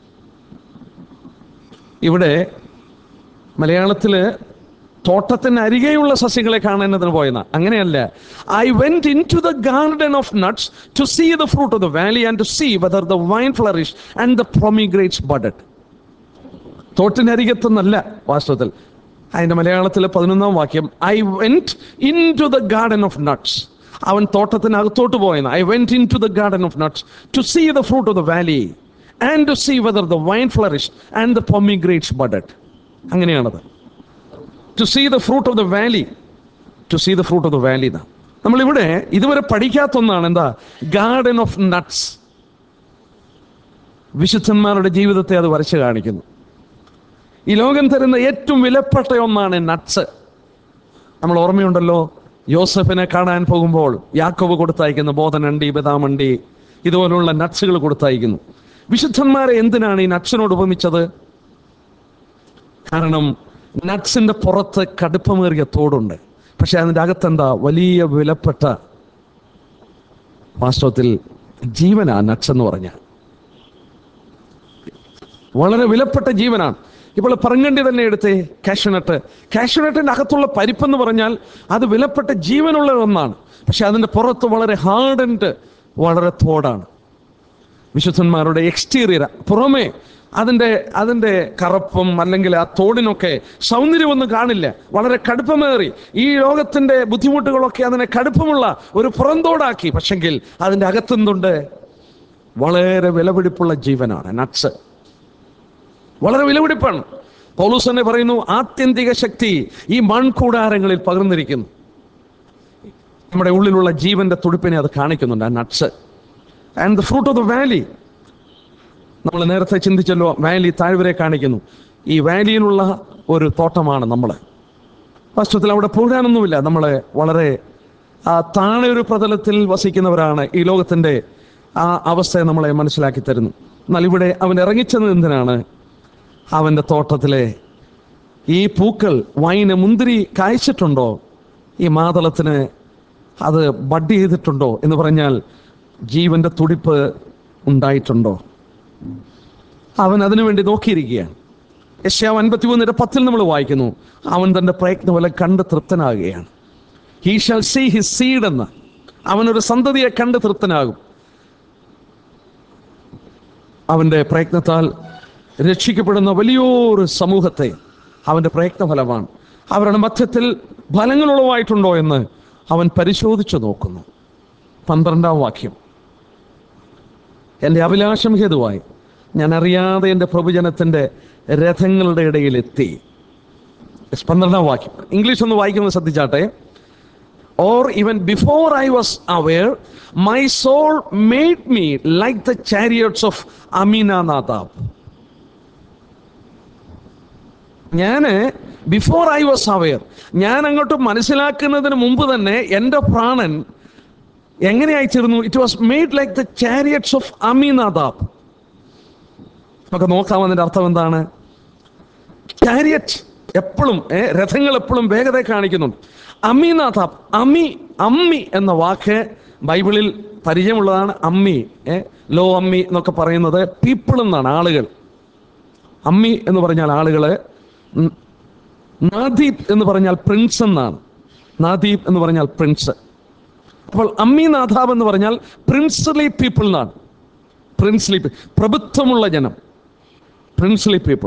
ഇവിടെ മലയാളത്തില് തോട്ടത്തിന് അരികെയുള്ള സസ്യങ്ങളെ കാണുന്നതിന് പോയെന്ന അങ്ങനെയല്ല I went into the garden of nuts to see the fruit of the valley and to see whether the vine flourish and the pomegranates budded തോട്ടിനരികത്തെന്നല്ല വാസ്തവത്തിൽ അതിന്റെ മലയാളത്തിലെ പതിനൊന്നാം വാക്യം I went into the garden of nuts അവൻ തോട്ടത്തിനകത്തോട്ട് പോയെന്ന് I went into the garden of nuts to see the fruit of the valley and to see whether the vine flourish and the pomegranates budded അങ്ങനെയാണത് to see the fruit of the valley to see the fruit of the valley എന്നാ നമ്മളിവിടെ ഇതുവരെ പഠിക്കാത്ത ഒന്നാണ് എന്താ garden of nuts വിശുദ്ധന്മാരുടെ ജീവിതത്തെ അത് വരച്ച് കാണിക്കുന്നു ഈ ലോകം തരുന്ന ഏറ്റവും വിലപ്പെട്ട ഒന്നാണ് നട്ട്സ് നമ്മൾ ഓർമ്മയുണ്ടല്ലോ യോസഫിനെ കാണാൻ പോകുമ്പോൾ യാക്കോബ് കൊടുത്തയക്കുന്ന ബോധനണ്ടി ബദാമണ്ടി ഇതുപോലുള്ള നട്ട്സുകൾ കൊടുത്തയക്കുന്നു വിശുദ്ധന്മാരെ എന്തിനാണ് ഈ നട്ട്സിനോട് ഉപമിച്ചത് കാരണം നട്ട്സിന്റെ പുറത്ത് കടുപ്പമേറിയ തോടുണ്ട് പക്ഷെ അതിൻ്റെ അകത്തെന്താ വലിയ വിലപ്പെട്ട വാസ്തവത്തിൽ ജീവനാ നട്ട്സ് എന്ന് പറഞ്ഞ വളരെ വിലപ്പെട്ട ജീവനാണ് ഇപ്പോൾ പറങ്ങണ്ടി തന്നെ എടുത്തേ കാഷ്യൂനട്ട് കാഷ്യൂനട്ടിന്റെ അകത്തുള്ള പരിപ്പെന്ന് പറഞ്ഞാൽ അത് വിലപ്പെട്ട ജീവനുള്ള ഒന്നാണ് പക്ഷെ അതിന്റെ പുറത്ത് വളരെ ഹാർഡൻഡ് വളരെ തോടാണ് വിശുദ്ധന്മാരുടെ എക്സ്റ്റീരിയർ പുറമേ അതിൻ്റെ അതിൻ്റെ കറുപ്പും അല്ലെങ്കിൽ ആ തോടിനൊക്കെ സൗന്ദര്യമൊന്നും കാണില്ല വളരെ കടുപ്പമേറി ഈ ലോകത്തിൻ്റെ ബുദ്ധിമുട്ടുകളൊക്കെ അതിനെ കടുപ്പമുള്ള ഒരു പുറന്തോടാക്കി പക്ഷെങ്കിൽ അതിൻ്റെ അകത്തുന്നുണ്ട് വളരെ വിലപിടിപ്പുള്ള ജീവനാണ് നട്സ് വളരെ വിലപിടിപ്പാണ് പൗലൂസ് തന്നെ പറയുന്നു ആത്യന്തിക ശക്തി ഈ മൺകൂടാരങ്ങളിൽ പകർന്നിരിക്കുന്നു നമ്മുടെ ഉള്ളിലുള്ള ജീവന്റെ തുടിപ്പിനെ അത് കാണിക്കുന്നുണ്ട് ആ nuts and the fruit of the valley നമ്മൾ നേരത്തെ ചിന്തിച്ചല്ലോ വാലി താഴ്വരെ കാണിക്കുന്നു ഈ വാലിയിലുള്ള ഒരു തോട്ടമാണ് നമ്മൾ വാസ്തവത്തിൽ അവിടെ പോകാനൊന്നുമില്ല നമ്മൾ വളരെ ആ താഴെ ഒരു പ്രതലത്തിൽ വസിക്കുന്നവരാണ് ഈ ലോകത്തിൻ്റെ ആ അവസ്ഥയെ നമ്മളെ മനസ്സിലാക്കി തരുന്നു എന്നാൽ ഇവിടെ അവൻ ഇറങ്ങിച്ചത് എന്തിനാണ് അവൻ്റെ തോട്ടത്തിലെ ഈ പൂക്കൾ വൈന് മുന്തിരി കായ്ച്ചിട്ടുണ്ടോ ഈ മാതളത്തിന് അത് ബഡ് ചെയ്തിട്ടുണ്ടോ എന്ന് പറഞ്ഞാൽ ജീവന്റെ തുടിപ്പ് ഉണ്ടായിട്ടുണ്ടോ അവൻ അതിനു വേണ്ടി നോക്കിയിരിക്കുകയാണ് യശ്യാവ് അൻപത്തി മൂന്നിന്റെ പത്തിൽ നമ്മൾ വായിക്കുന്നു അവൻ തന്റെ പ്രയത്നം പോലെ കണ്ട് തൃപ്തനാകുകയാണ് he shall see his seed എന്ന് അവനൊരു സന്തതിയെ കണ്ട് തൃപ്തനാകും അവന്റെ പ്രയത്നത്താൽ രക്ഷിക്കപ്പെടുന്ന വലിയൊരു സമൂഹത്തെ അവന്റെ പ്രയത്നഫലമാണ് അവരുടെ മധ്യത്തിൽ ഫലങ്ങളുളവായിട്ടുണ്ടോ എന്ന് അവൻ പരിശോധിച്ചു നോക്കുന്നു പന്ത്രണ്ടാം വാക്യം എൻ്റെ അഭിലാഷം ഹേതുവായി ഞാൻ അറിയാതെ എൻ്റെ പ്രഭുജനത്തിൻ്റെ രഥങ്ങളുടെ ഇടയിൽ എത്തി Yes, പന്ത്രണ്ടാം വാക്യം ഇംഗ്ലീഷ് ഒന്ന് വായിക്കുന്നത് ശ്രദ്ധിച്ചാട്ടെ or even before I was aware my soul made me like the chariots of Amminadib ഞാൻ ബിഫോർ ഐ വാസ് അവെയർ ഞാൻ അങ്ങോട്ട് മനസ്സിലാക്കുന്നതിന് മുമ്പ് തന്നെ എൻ്റെ പ്രാണൻ എങ്ങനെയായി തീർന്നു it was made like the chariots of Amminadib നമുക്ക് നോക്കാം അതിൻ്റെ അർത്ഥം എന്താണ് ചാരിയറ്റ് എപ്പോഴും രഥങ്ങൾ എപ്പോഴും വേഗത കാണിക്കുന്നുണ്ട് അമീനാഥാബ് അമി അമ്മി എന്ന വാക്ക് ബൈബിളിൽ പരിചയമുള്ളതാണ് അമ്മി ഏ, ലോ അമ്മി എന്നൊക്കെ പറയുന്നത് പീപ്പിൾ എന്നാണ് ആളുകൾ അമ്മി എന്ന് പറഞ്ഞാൽ ആളുകള് ഉം, നാദീപ് എന്ന് പറഞ്ഞാൽ പ്രിൻസ് എന്നാണ് നാദീപ് എന്ന് പറഞ്ഞാൽ പ്രിൻസ് അപ്പോൾ അമ്മി നാഥാബ് എന്ന് പറഞ്ഞാൽ പ്രിൻസ്ലി പീപ്പിൾ എന്നാണ് പ്രിൻസ്ലി പ്രഭുത്വമുള്ള ജനം പ്രിൻസ്ലി പീപ്പിൾ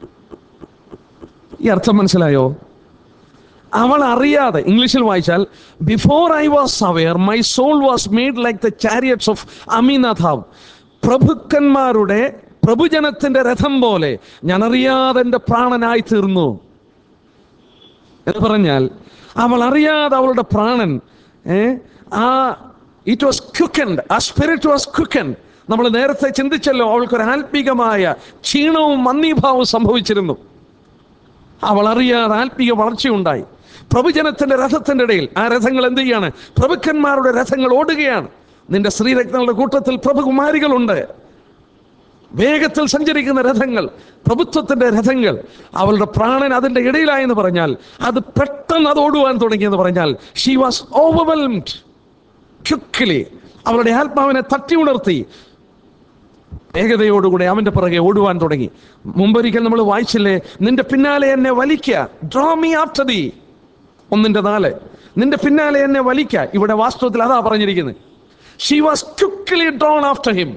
ഈ അർത്ഥം മനസ്സിലായോ അവൾ അറിയാതെ ഇംഗ്ലീഷിൽ വായിച്ചാൽ before I was aware my soul was made like the chariots of Amminadib പ്രഭുക്കന്മാരുടെ പ്രഭുജനത്തിന്റെ രഥം പോലെ ഞാൻ അറിയാതെ എൻ്റെ പ്രാണനായി തീർന്നു എന്ന് പറഞ്ഞാൽ അവൾ അറിയാതെ അവളുടെ പ്രാണൻ ഏ, ആ ഇറ്റ് വാസ് ക്വിക്കൻഡ് ആ സ്പിരിറ്റ് വാസ് ക്വിക്കൻഡ് നമ്മൾ നേരത്തെ ചിന്തിച്ചല്ലോ അവൾക്കൊരു ആത്മീകമായ ക്ഷീണവും മന്ദീഭാവവും സംഭവിച്ചിരുന്നു അവൾ അറിയാതെ ആത്മീയ വളർച്ചയുണ്ടായി പ്രഭുജനത്തിന്റെ രഥത്തിന്റെ ഇടയിൽ ആ രഥങ്ങൾ എന്ത് ചെയ്യാണ് പ്രഭുക്കന്മാരുടെ രഥങ്ങൾ ഓടുകയാണ് നിന്റെ സ്ത്രീരത്നങ്ങളുടെ കൂട്ടത്തിൽ പ്രഭുകുമാരികളുണ്ട് വേഗത്തിൽ സഞ്ചരിക്കുന്ന രഥങ്ങൾ പ്രഭുത്വത്തിന്റെ രഥങ്ങൾ അവളുടെ പ്രാണൻ അതിന്റെ ഇടയിലായെന്ന് പറഞ്ഞാൽ അത് പെട്ടെന്ന് അത് ഓടുവാൻ തുടങ്ങിയെന്ന് പറഞ്ഞാൽ ഷീ വാസ് ഓവർവെൽംഡ് ക്വിക്കലി അവളുടെ ആത്മാവിനെ തട്ടി ഉണർത്തി വേഗതയോടുകൂടെ അവന്റെ പുറകെ ഓടുവാൻ തുടങ്ങി മുമ്പൊരിക്കൽ നമ്മൾ വായിച്ചില്ലേ നിന്റെ പിന്നാലെ എന്നെ വലിക്ക ഡ്രോ മീ ആഫ്റ്റർ ദീ ഒന്നിന്റെ നാല് നിന്റെ പിന്നാലെ എന്നെ വലിക്ക ഇവിടെ വാസ്തവത്തിൽ അതാ പറഞ്ഞിരിക്കുന്നത് she was quickly drawn after him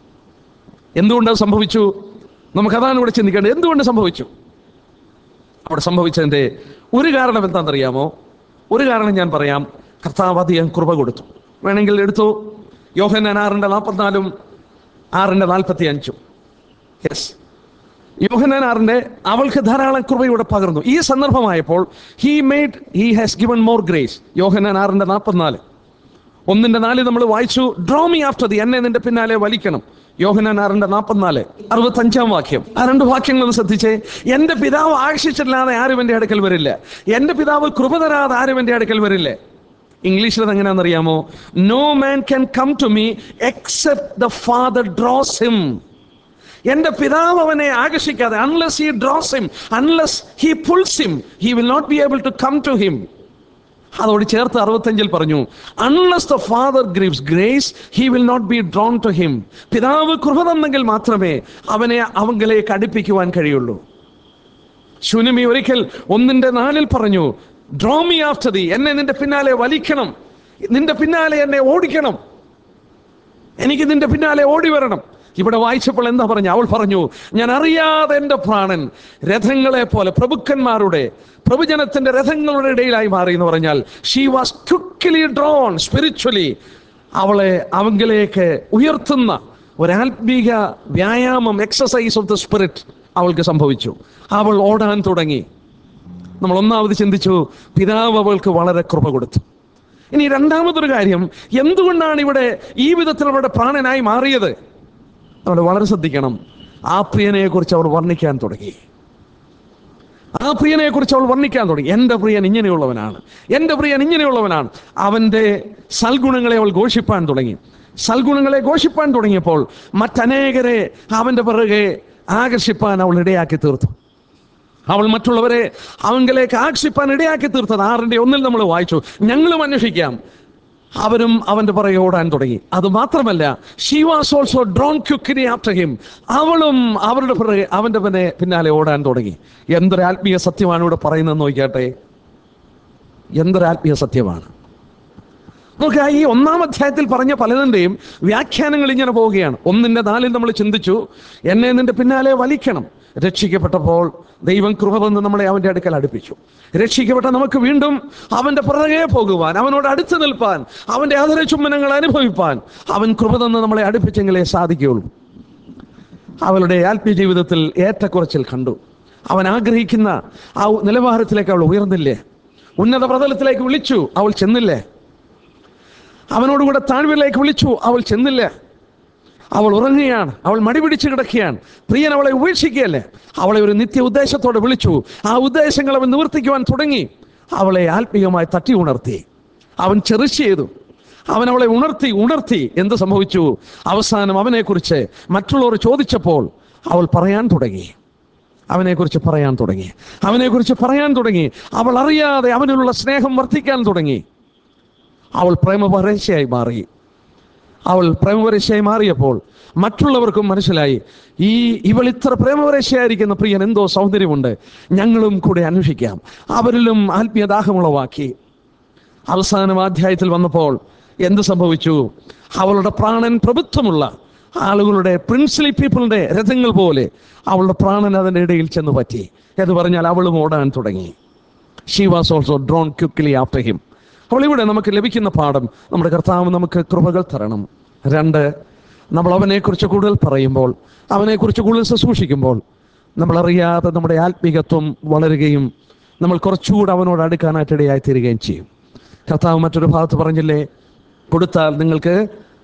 എന്തുകൊണ്ട് അത് സംഭവിച്ചു നമുക്ക് അതാണ് ഇവിടെ ചിന്തിക്കേണ്ടത് എന്തുകൊണ്ട് സംഭവിച്ചു അവിടെ സംഭവിച്ചതിൻ്റെ ഒരു കാരണം എന്താണെന്നറിയാമോ ഒരു കാരണം ഞാൻ പറയാം കർത്താവ് അധികം കൃപ കൊടുത്തു വേണമെങ്കിൽ എടുത്തു യോഹന്നാൻ ആറിൻ്റെ നാൽപ്പത്തിനാലും ആറിൻ്റെ നാൽപ്പത്തി അഞ്ചും യെസ് യോഹന്നാൻ ആറിൻ്റെ അവൾക്ക് ധാരാളം കൃപയുടെ പകർന്നു ഈ സന്ദർഭമായപ്പോൾ he made he has given more grace Yohannan ആറിൻ്റെ നാൽപ്പത്തിനാല് ഒന്നിന്റെ നാല് നമ്മൾ വായിച്ചു ഡ്രോ മീ ആഫ്റ്റർ ദി എന്നെ നിന്റെ പിന്നാലെ വലിക്കണം യോഹനാൻ ആറിന്റെ നാൽപ്പത്തിനാല് അറുപത്തഞ്ചാം വാക്യം ആ രണ്ട് വാക്യങ്ങൾ ഒന്ന് ശ്രദ്ധിച്ചേ എന്റെ പിതാവ് ആകർഷിച്ചിട്ടില്ലാതെ ആരും എൻ്റെ അടുക്കൽ വരില്ല എന്റെ പിതാവ് കൃപ തരാതെ ആരും എൻ്റെ അടുക്കൽ വരില്ലേ ഇംഗ്ലീഷിൽ അത് എങ്ങനെയാണെന്നറിയാമോ no man can come to me except the father draws him എന്റെ പിതാവ് അവനെ ആകർഷിക്കാതെ unless he draws him unless he pulls him he will not be able to come to him അതോട് ചേർത്ത് അറുപത്തഞ്ചിൽ പറഞ്ഞു unless the father gives grace he will not be drawn to him പിതാവ് കൃപ തന്നെങ്കിൽ മാത്രമേ അവനെ അവങ്കിലേക്ക് അടുപ്പിക്കുവാൻ കഴിയുള്ളൂ ശുനമി ഒരിക്കൽ ഒന്നിന്റെ നാലിൽ പറഞ്ഞു ഡ്രോ മീ ആഫ്റ്റർ ദി എന്നെ നിന്റെ പിന്നാലെ വലിക്കണം നിന്റെ പിന്നാലെ എന്നെ ഓടിക്കണം എനിക്ക് നിന്റെ പിന്നാലെ ഓടി വരണം ഇവിടെ വായിച്ചപ്പോൾ എന്താ പറഞ്ഞു അവൾ പറഞ്ഞു ഞാൻ അറിയാതെ എൻ്റെ പ്രാണൻ രഥങ്ങളെ പോലെ പ്രഭുക്കന്മാരുടെ പ്രഭുജനത്തിന്റെ രഥങ്ങളുടെ ഇടയിലായി മാറി എന്ന് പറഞ്ഞാൽ she was quickly drawn spiritually അവളെ അവങ്കിലേക്ക് ഉയർത്തുന്ന ഒരാത്മീക വ്യായാമം എക്സസൈസ് ഓഫ് ദ സ്പിരിറ്റ് അവൾക്ക് സംഭവിച്ചു അവൾ ഓടാൻ തുടങ്ങി നമ്മൾ ഒന്നാമത് ചിന്തിച്ചു പിതാവ് അവൾക്ക് വളരെ കൃപ കൊടുത്തു ഇനി രണ്ടാമതൊരു കാര്യം എന്തുകൊണ്ടാണ് ഇവിടെ ഈ വിധത്തിൽ അവരുടെ പ്രാണനായി മാറിയത് നമ്മൾ വളരെ ശ്രദ്ധിക്കണം ആ പ്രിയനെ കുറിച്ച് അവർ വർണ്ണിക്കാൻ തുടങ്ങി ആ പ്രിയനെ കുറിച്ച് അവൾ വർണ്ണിക്കാൻ തുടങ്ങി എൻ്റെ പ്രിയൻ ഇങ്ങനെയുള്ളവനാണ് എൻ്റെ പ്രിയൻ ഇങ്ങനെയുള്ളവനാണ് അവൻ്റെ സൽഗുണങ്ങളെ അവൾ ഘോഷിപ്പാൻ തുടങ്ങി സൽഗുണങ്ങളെ ഘോഷിപ്പാൻ തുടങ്ങിയപ്പോൾ മറ്റനേകരെ അവൻ്റെ പിറകെ ആകർഷിപ്പാൻ അവൾ ഇടയാക്കി തീർത്തു അവൾ മറ്റുള്ളവരെ അവങ്കിലേക്ക് ആകർഷിപ്പാൻ ഇടയാക്കി തീർത്തത് ആറിന്റെ ഒന്നിൽ നമ്മൾ വായിച്ചു ഞങ്ങളും അന്വേഷിക്കാം അവരും അവന്റെ പുറകെ ഓടാൻ തുടങ്ങി അത് മാത്രമല്ല she was also drawn quickly after him അവളും അവരുടെ പുറകെ അവന്റെ പിന്നെ പിന്നാലെ ഓടാൻ തുടങ്ങി എന്തൊരു ആത്മീയ സത്യമാണ് ഇവിടെ പറയുന്നത് നോക്കിയാട്ടെ എന്തൊരു ആത്മീയ സത്യമാണ് നോക്കുക ഈ ഒന്നാം അധ്യായത്തിൽ പറഞ്ഞ പലതിൻ്റെയും വ്യാഖ്യാനങ്ങൾ ഇങ്ങനെ പോവുകയാണ് ഒന്നിന്റെ നാലിൽ നമ്മൾ ചിന്തിച്ചു എന്നെ നിന്റെ പിന്നാലെ വലിക്കണം രക്ഷിക്കപ്പെട്ടപ്പോൾ ദൈവം കൃപ തന്ന് നമ്മളെ അവന്റെ അടുക്കൽ അടുപ്പിച്ചു രക്ഷിക്കപ്പെട്ട നമുക്ക് വീണ്ടും അവന്റെ പുറകെ പോകുവാൻ അവനോട് അടുത്ത് നിൽപ്പാൻ അവന്റെ ആദര ചുമ്മനങ്ങൾ അനുഭവിപ്പാൻ അവൻ കൃപ തന്ന് നമ്മളെ അടുപ്പിച്ചെങ്കിലേ സാധിക്കുകയുള്ളൂ അവളുടെ ആത്മീയ ജീവിതത്തിൽ ഏറ്റക്കുറച്ചിൽ കണ്ടു അവൻ ആഗ്രഹിക്കുന്ന ആ നിലവാരത്തിലേക്ക് അവൾ ഉയർന്നില്ലേ ഉന്നത പ്രതലത്തിലേക്ക് വിളിച്ചു അവൾ ചെന്നില്ലേ അവനോടുകൂടെ താഴ്വരയിലേക്ക് വിളിച്ചു അവൾ ചെന്നില്ല അവൾ ഉറങ്ങുകയാണ് അവൾ മടി പിടിച്ച് കിടക്കുകയാണ് പ്രിയൻ അവളെ ഉപേക്ഷിക്കുകയല്ലേ അവളെ ഒരു നിത്യ ഉദ്ദേശത്തോടെ വിളിച്ചു ആ ഉദ്ദേശങ്ങൾ അവൻ നിവർത്തിക്കുവാൻ തുടങ്ങി അവളെ ആത്മീയമായി തട്ടി ഉണർത്തി അവൻ ചെറിച്ച് ചെയ്തു അവൻ അവളെ ഉണർത്തി ഉണർത്തി എന്ത് സംഭവിച്ചു അവസാനം അവനെക്കുറിച്ച് മറ്റുള്ളവർ ചോദിച്ചപ്പോൾ അവൾ പറയാൻ തുടങ്ങി അവനെക്കുറിച്ച് പറയാൻ തുടങ്ങി അവനെക്കുറിച്ച് പറയാൻ തുടങ്ങി അവൾ അറിയാതെ അവനിലുള്ള സ്നേഹം വർദ്ധിക്കാൻ തുടങ്ങി അവൾ പ്രേമപരശയായി മാറി അവൾ പ്രേമപരശയായി മാറിയപ്പോൾ മറ്റുള്ളവർക്കും മനസ്സിലായി ഈ ഇവൾ ഇത്ര പ്രേമപരശയായിരിക്കുന്ന പ്രിയൻ എന്തോ സൗന്ദര്യമുണ്ട് ഞങ്ങളും കൂടെ അന്വേഷിക്കാം അവരിലും ആത്മീയ ദാഹമുളവാക്കി അവസാനം അധ്യായത്തിൽ വന്നപ്പോൾ എന്ത് സംഭവിച്ചു അവളുടെ പ്രാണൻ പ്രഭുത്വമുള്ള ആളുകളുടെ പ്രിൻസിലി പീപ്പിളിന്റെ രഥങ്ങൾ പോലെ അവളുടെ പ്രാണൻ അതിൻ്റെ ഇടയിൽ ചെന്ന് പറ്റി എന്ന് പറഞ്ഞാൽ അവളും ഓടാൻ തുടങ്ങി she was also drawn quickly after him അപ്പോൾ ഇവിടെ നമുക്ക് ലഭിക്കുന്ന പാഠം നമ്മുടെ കർത്താവ് നമുക്ക് കൃപകൾ തരണം രണ്ട് നമ്മൾ അവനെക്കുറിച്ച് കൂടുതൽ പറയുമ്പോൾ അവനെക്കുറിച്ച് കൂടുതൽ ശുശ്രൂഷിക്കുമ്പോൾ നമ്മളറിയാതെ നമ്മുടെ ആത്മീകത്വം വളരുകയും നമ്മൾ കുറച്ചുകൂടെ അവനോട് അടുക്കാനായിട്ട് ഇടയായി തീരുകയും ചെയ്യും കർത്താവ് മറ്റൊരു ഭാഗത്ത് പറഞ്ഞില്ലേ കൊടുത്താൽ നിങ്ങൾക്ക്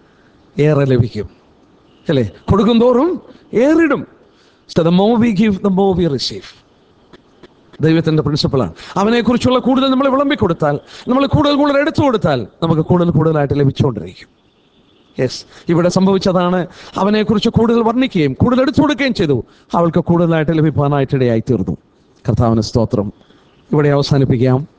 ഏറെ ലഭിക്കും അല്ലേ കൊടുക്കും തോറും ഏറിടും the more we give the more we receive ദൈവത്തിന്റെ പ്രിൻസിപ്പളാണ് അവനെക്കുറിച്ചുള്ള കൂടുതൽ നമ്മൾ വിളമ്പി കൊടുത്താൽ നമ്മൾ കൂടുതൽ കൂടുതൽ എടുത്തു കൊടുത്താൽ നമുക്ക് കൂടുതൽ കൂടുതലായിട്ട് ലഭിച്ചുകൊണ്ടിരിക്കും യെസ് ഇവിടെ സംഭവിച്ചതാണ് അവനെക്കുറിച്ച് കൂടുതൽ വർണ്ണിക്കുകയും കൂടുതൽ എടുത്തു കൊടുക്കുകയും ചെയ്തു അവൾക്ക് കൂടുതലായിട്ട് ലഭിക്കാനായിട്ട് ഇടയായി തീർന്നു കർത്താവിന് സ്തോത്രം ഇവിടെ അവസാനിപ്പിക്കാം